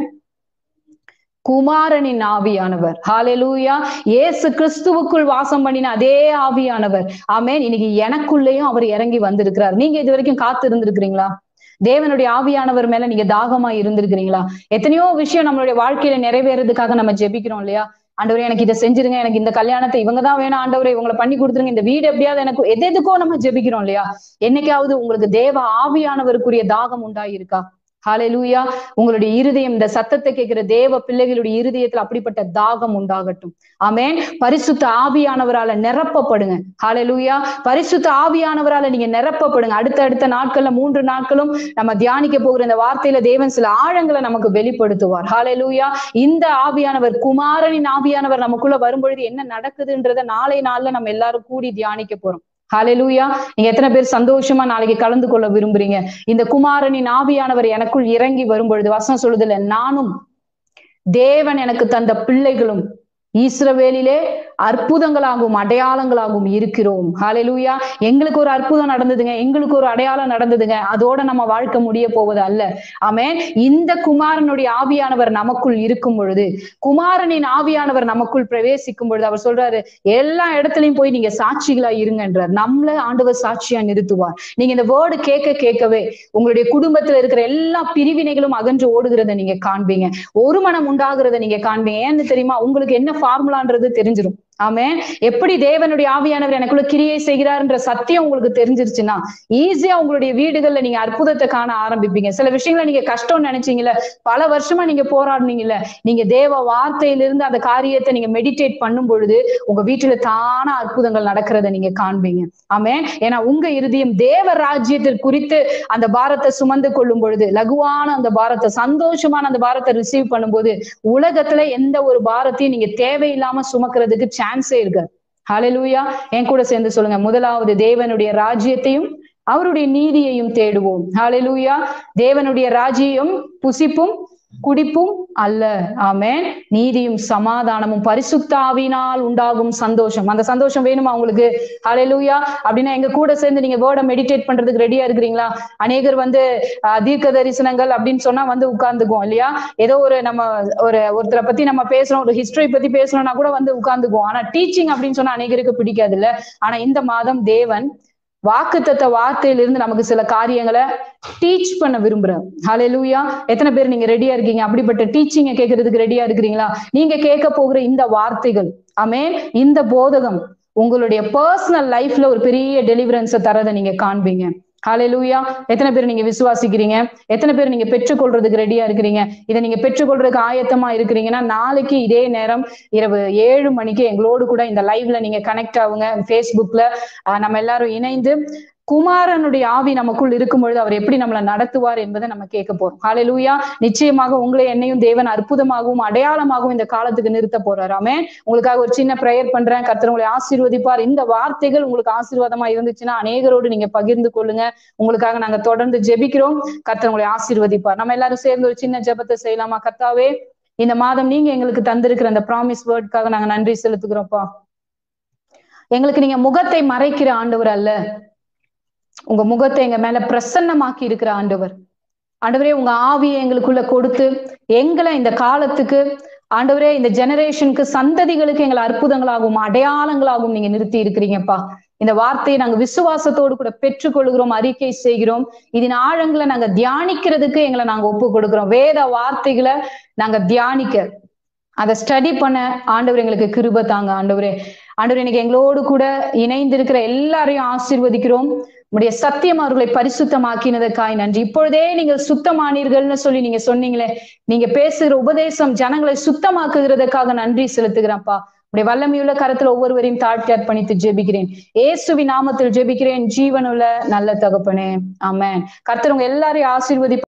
குமாரனின் ஆவியானவர் ஹalleluya இயேசு கிறிஸ்துவுக்குள் வாசம் பண்ணின அதே ஆவியானவர் ஆமென் இன்னைக்கு எனக்குள்ளேயும் அவர் இறங்கி வந்திருக்கிறார் நீங்க இது வரைக்கும் காத்து இருந்திருக்கிறீங்களா தேவனுடைய ஆவியானவர் மேல நீங்க தாகமா இருந்திருக்கிறீங்களா எத்தனையோ விஷயம் நம்மளுடைய வாழ்க்கையில நிறைவேறதுக்காக நம்ம ஜெபிக்கிறோம் இல்லையா ஆண்டவரே எனக்கு இதை செஞ்சிருங்க எனக்கு இந்த கல்யாணத்தை இவங்க தான் வேணும் ஆண்டவரே இவங்களை பண்ணி கொடுத்துருங்க இந்த வீடு எப்படியாவது எனக்கு எது எதுக்கோ நம்ம ஜெபிக்கிறோம் இல்லையா என்னைக்காவது உங்களுக்கு தேவ ஆவியானவருக்குரிய தாகம் உண்டாயிருக்கா ஹalleluya உங்களுடைய இருதயம் இந்த சத்தத்தை கேட்கிற தேவ பிள்ளைகளுடைய இருதயத்துல அப்படிப்பட்ட தாகம் உண்டாகட்டும் ஆமென் பரிசுத்த ஆவியானவரால நிரப்பப்படுங்க ஹalleluya பரிசுத்த ஆவியானவரால நீங்க நிரப்பப்படுங்க அடுத்த அடுத்த நாட்கள்ல மூன்று நாட்களும் நம்ம தியானிக்க போகிற இந்த வார்த்தையில தேவன் சில ஆழங்களை நமக்கு வெளிப்படுத்துவார் ஹalleluya இந்த ஆவியானவர் குமாரனின் ஆவியானவர் நமக்குள்ள வரும்பொழுது என்ன நடக்குதுன்றத நாளை நாள்ல நம்ம எல்லாரும் கூடி தியானிக்க போறோம் ஹalleluya நீங்க எத்தனை பேர் சந்தோஷமா நாளைக்கு கலந்து கொள்ள விரும்புறீங்க இந்த குமாரனின் ஆவியானவர் எனக்குள் இறங்கி வரும்பொழுது வசனம் சொல்லுதுல நானும் தேவன் எனக்கு தந்த பிள்ளைகளும் ஈஸ்ரவேலிலே அற்புதங்களாகவும் அடையாளங்களாகவும் இருக்கிறோம் ஹalleluya எங்களுக்கு ஒரு அற்புதம் நடந்ததுங்க எங்களுக்கு ஒரு அடையாளம் நடந்ததுங்க அதோட நம்ம வாழ்க்கை முடிய போவது அல்ல ஆமென் இந்த குமாரனுடைய ஆவியானவர் நமக்குள் இருக்கும் பொழுது குமாரனின் ஆவியானவர் நமக்குள் பிரவேசிக்கும் பொழுது அவர் சொல்றாரு எல்லா இடத்துலயும் போய் நீங்க சாட்சிகளா இருங்கன்றார் நம்மள ஆண்டவர் சாட்சியா நிறுத்துவார் நீங்க இந்த வேர்டு கேட்க கேட்கவே உங்களுடைய குடும்பத்துல இருக்கிற எல்லா பிரிவினைகளும் அகன்று ஓடுகிறத நீங்க காண்பீங்க ஒரு மனம் உண்டாகிறத நீங்க காண்பீங்க ஏன்னு தெரியுமா உங்களுக்கு என்ன ஃபார்முலான்றது தெரிஞ்சிடும் ஆமே எப்படி தேவனுடைய ஆவியானவர் எனக்குள்ள கிரியை செய்கிறார்ன்ற சத்தியம் உங்களுக்கு தெரிஞ்சிருச்சுன்னா ஈஸியா உங்களுடைய வீடுகள்ல நீங்க அற்புதத்தை காண ஆரம்பிப்பீங்க சில விஷயங்களை நீங்க கஷ்டம்னு நினைச்சீங்கல்ல பல வருஷமா நீங்க போராடுனீங்கல்ல நீங்க தேவ வார்த்தையிலிருந்து அந்த காரியத்தை நீங்க மெடிடேட் பண்ணும் பொழுது உங்க வீட்டுல தானா அற்புதங்கள் நடக்கிறத நீங்க காண்பீங்க ஆமே ஏன்னா உங்க இருதயம் தேவ ராஜ்யத்தை குறித்து அந்த பாரத்தை சுமந்து கொள்ளும் பொழுது லகுவான அந்த பாரத்தை சந்தோஷமான அந்த பாரத்தை ரிசீவ் பண்ணும்போது உலகத்துல எந்த ஒரு பாரத்தையும் நீங்க தேவையில்லாம சுமக்கிறதுக்கு சான்ஸே இருக்கு ஹalleluya என் கூட சேர்ந்து சொல்லுங்க முதலாவது தேவனுடைய ராஜ்யத்தையும் அவருடைய நீதியையும் தேடுவோம் ஹalleluya தேவனுடைய ராஜ்யம் புசிப்பும் குடிப்பும் அல்ல ஆமென் நீதியும் சமாதானமும் பரிசுத்தாவினால் உண்டாகும் சந்தோஷம் அந்த சந்தோஷம் வேணுமா உங்களுக்கு ஹalleluya அப்படின்னா எங்க கூட சேர்ந்து நீங்க வேர்டை மெடிடேட் பண்றதுக்கு ரெடியா இருக்கிறீங்களா அநேகர் வந்து ஆஹ், தீர்க்க தரிசனங்கள் அப்படின்னு சொன்னா வந்து உட்கார்ந்துக்குவோம் இல்லையா ஏதோ ஒரு நம்ம ஒரு ஒருத்தரை பத்தி நம்ம பேசுறோம் ஒரு ஹிஸ்டரி பத்தி பேசணும்னா கூட வந்து உட்கார்ந்துக்குவோம் ஆனா டீச்சிங் அப்படின்னு சொன்னா அநேகருக்கு பிடிக்காது இல்ல ஆனா இந்த மாதம் தேவன் வாக்குத்தத்த வார்த்தையிலிருந்து நமக்கு சில காரியங்களை டீச் பண்ண விரும்புறேன் ஹalleluya எத்தனை பேர் நீங்க ரெடியா இருக்கீங்க அப்படிப்பட்ட டீச்சிங்க கேட்கறதுக்கு ரெடியா இருக்கிறீங்களா நீங்க கேட்க போகிற இந்த வார்த்தைகள் ஆமென் இந்த போதகம் உங்களுடைய பர்சனல் லைஃப்ல ஒரு பெரிய டெலிவரன்ஸை தரதை நீங்க காண்பீங்க ஹalleluya எத்தனை பேர் நீங்க விசுவாசிக்கிறீங்க எத்தனை பேர் நீங்க பெற்றுக்கொள்றதுக்கு ரெடியா இருக்கிறீங்க இதை நீங்க பெற்றுக்கொள்றதுக்கு ஆயத்தமா இருக்கிறீங்கன்னா நாளைக்கு இதே நேரம் இரவு ஏழு மணிக்கு எங்களோடு கூட இந்த லைவ்ல நீங்க கனெக்ட் ஆகுங்க ஃபேஸ்புக்ல ஆஹ் நம்ம எல்லாரும் இணைந்து குமாரனுடைய ஆவி நமக்குள் இருக்கும் பொழுது அவர் எப்படி நம்மளை நடத்துவார் என்பதை நம்ம கேட்க போறோம் ஹalleluya நிச்சயமாக உங்களை என்னையும் தேவன் அற்புதமாகவும் அடையாளமாகவும் இந்த காலத்துக்கு நிறுத்த போறார் ஆமென் உங்களுக்காக ஒரு சின்ன ப்ரேயர் பண்றேன் கர்த்தர் உங்களை ஆசீர்வதிப்பார் இந்த வார்த்தைகள் உங்களுக்கு ஆசீர்வாதமா இருந்துச்சுன்னா அநேகரோடு நீங்க பகிர்ந்து கொள்ளுங்க உங்களுக்காக நாங்க தொடர்ந்து ஜெபிக்கிறோம் கர்த்தர் உங்களை ஆசீர்வதிப்பார் நம்ம எல்லாரும் சேர்ந்து ஒரு சின்ன ஜெபத்தை செய்யலாமா கர்த்தாவே இந்த மாதம் நீங்க எங்களுக்கு தந்திருக்கிற அந்த ப்ராமிஸ் வேர்ட்காக நாங்க நன்றி செலுத்துகிறோம்ப்பா எங்களுக்கு நீங்க முகத்தை மறைக்கிற ஆண்டவர் அல்ல உங்க முகத்தை எங்க மேல பிரசன்னமாக்கி இருக்கிற ஆண்டவர் ஆண்டவரே உங்க ஆவியை எங்களுக்குள்ள கொடுத்து எங்களை இந்த காலத்துக்கு ஆண்டவரே இந்த ஜெனரேஷனுக்கு சந்ததிகளுக்கு எங்களை அற்புதங்களாகவும் அடையாளங்களாகவும் நீங்க நிறுத்தி இருக்கிறீங்கப்பா இந்த வார்த்தையை நாங்க விசுவாசத்தோடு கூட பெற்றுக்கொள்கிறோம் அறிக்கை செய்கிறோம் இதன் ஆழங்களை நாங்க தியானிக்கிறதுக்கு எங்களை நாங்க ஒப்பு கொடுக்கிறோம் வேத வார்த்தைகளை நாங்க தியானிக்க அதை ஸ்டடி பண்ண ஆண்டவர் எங்களுக்கு கிருப தாங்க ஆண்டவரே ஆண்டவர் இன்னைக்கு எங்களோடு கூட இணைந்திருக்கிற எல்லாரையும் ஆசீர்வதிக்கிறோம் உடைய சத்தியம் அவர்களை பரிசுத்தமாக்கினதுக்காய் நன்றி இப்பொழுதே நீங்கள் சுத்தமானீர்கள்னு சொல்லி நீங்க சொன்னீங்களே நீங்க பேசுகிற உபதேசம் ஜனங்களை சுத்தமாக்குகிறதுக்காக நன்றி செலுத்துகிறேன்ப்பா உடைய வல்லமையுள்ள கரத்துல ஒவ்வொருவரையும் தாழ்த்தி அர்ப்பணித்து ஜெபிக்கிறேன் ஏசுவி நாமத்தில் ஜெபிக்கிறேன் ஜீவனுள்ள நல்ல தகப்பனே ஆமென் கர்த்தர் உங்க எல்லாரையும் ஆசீர்வதி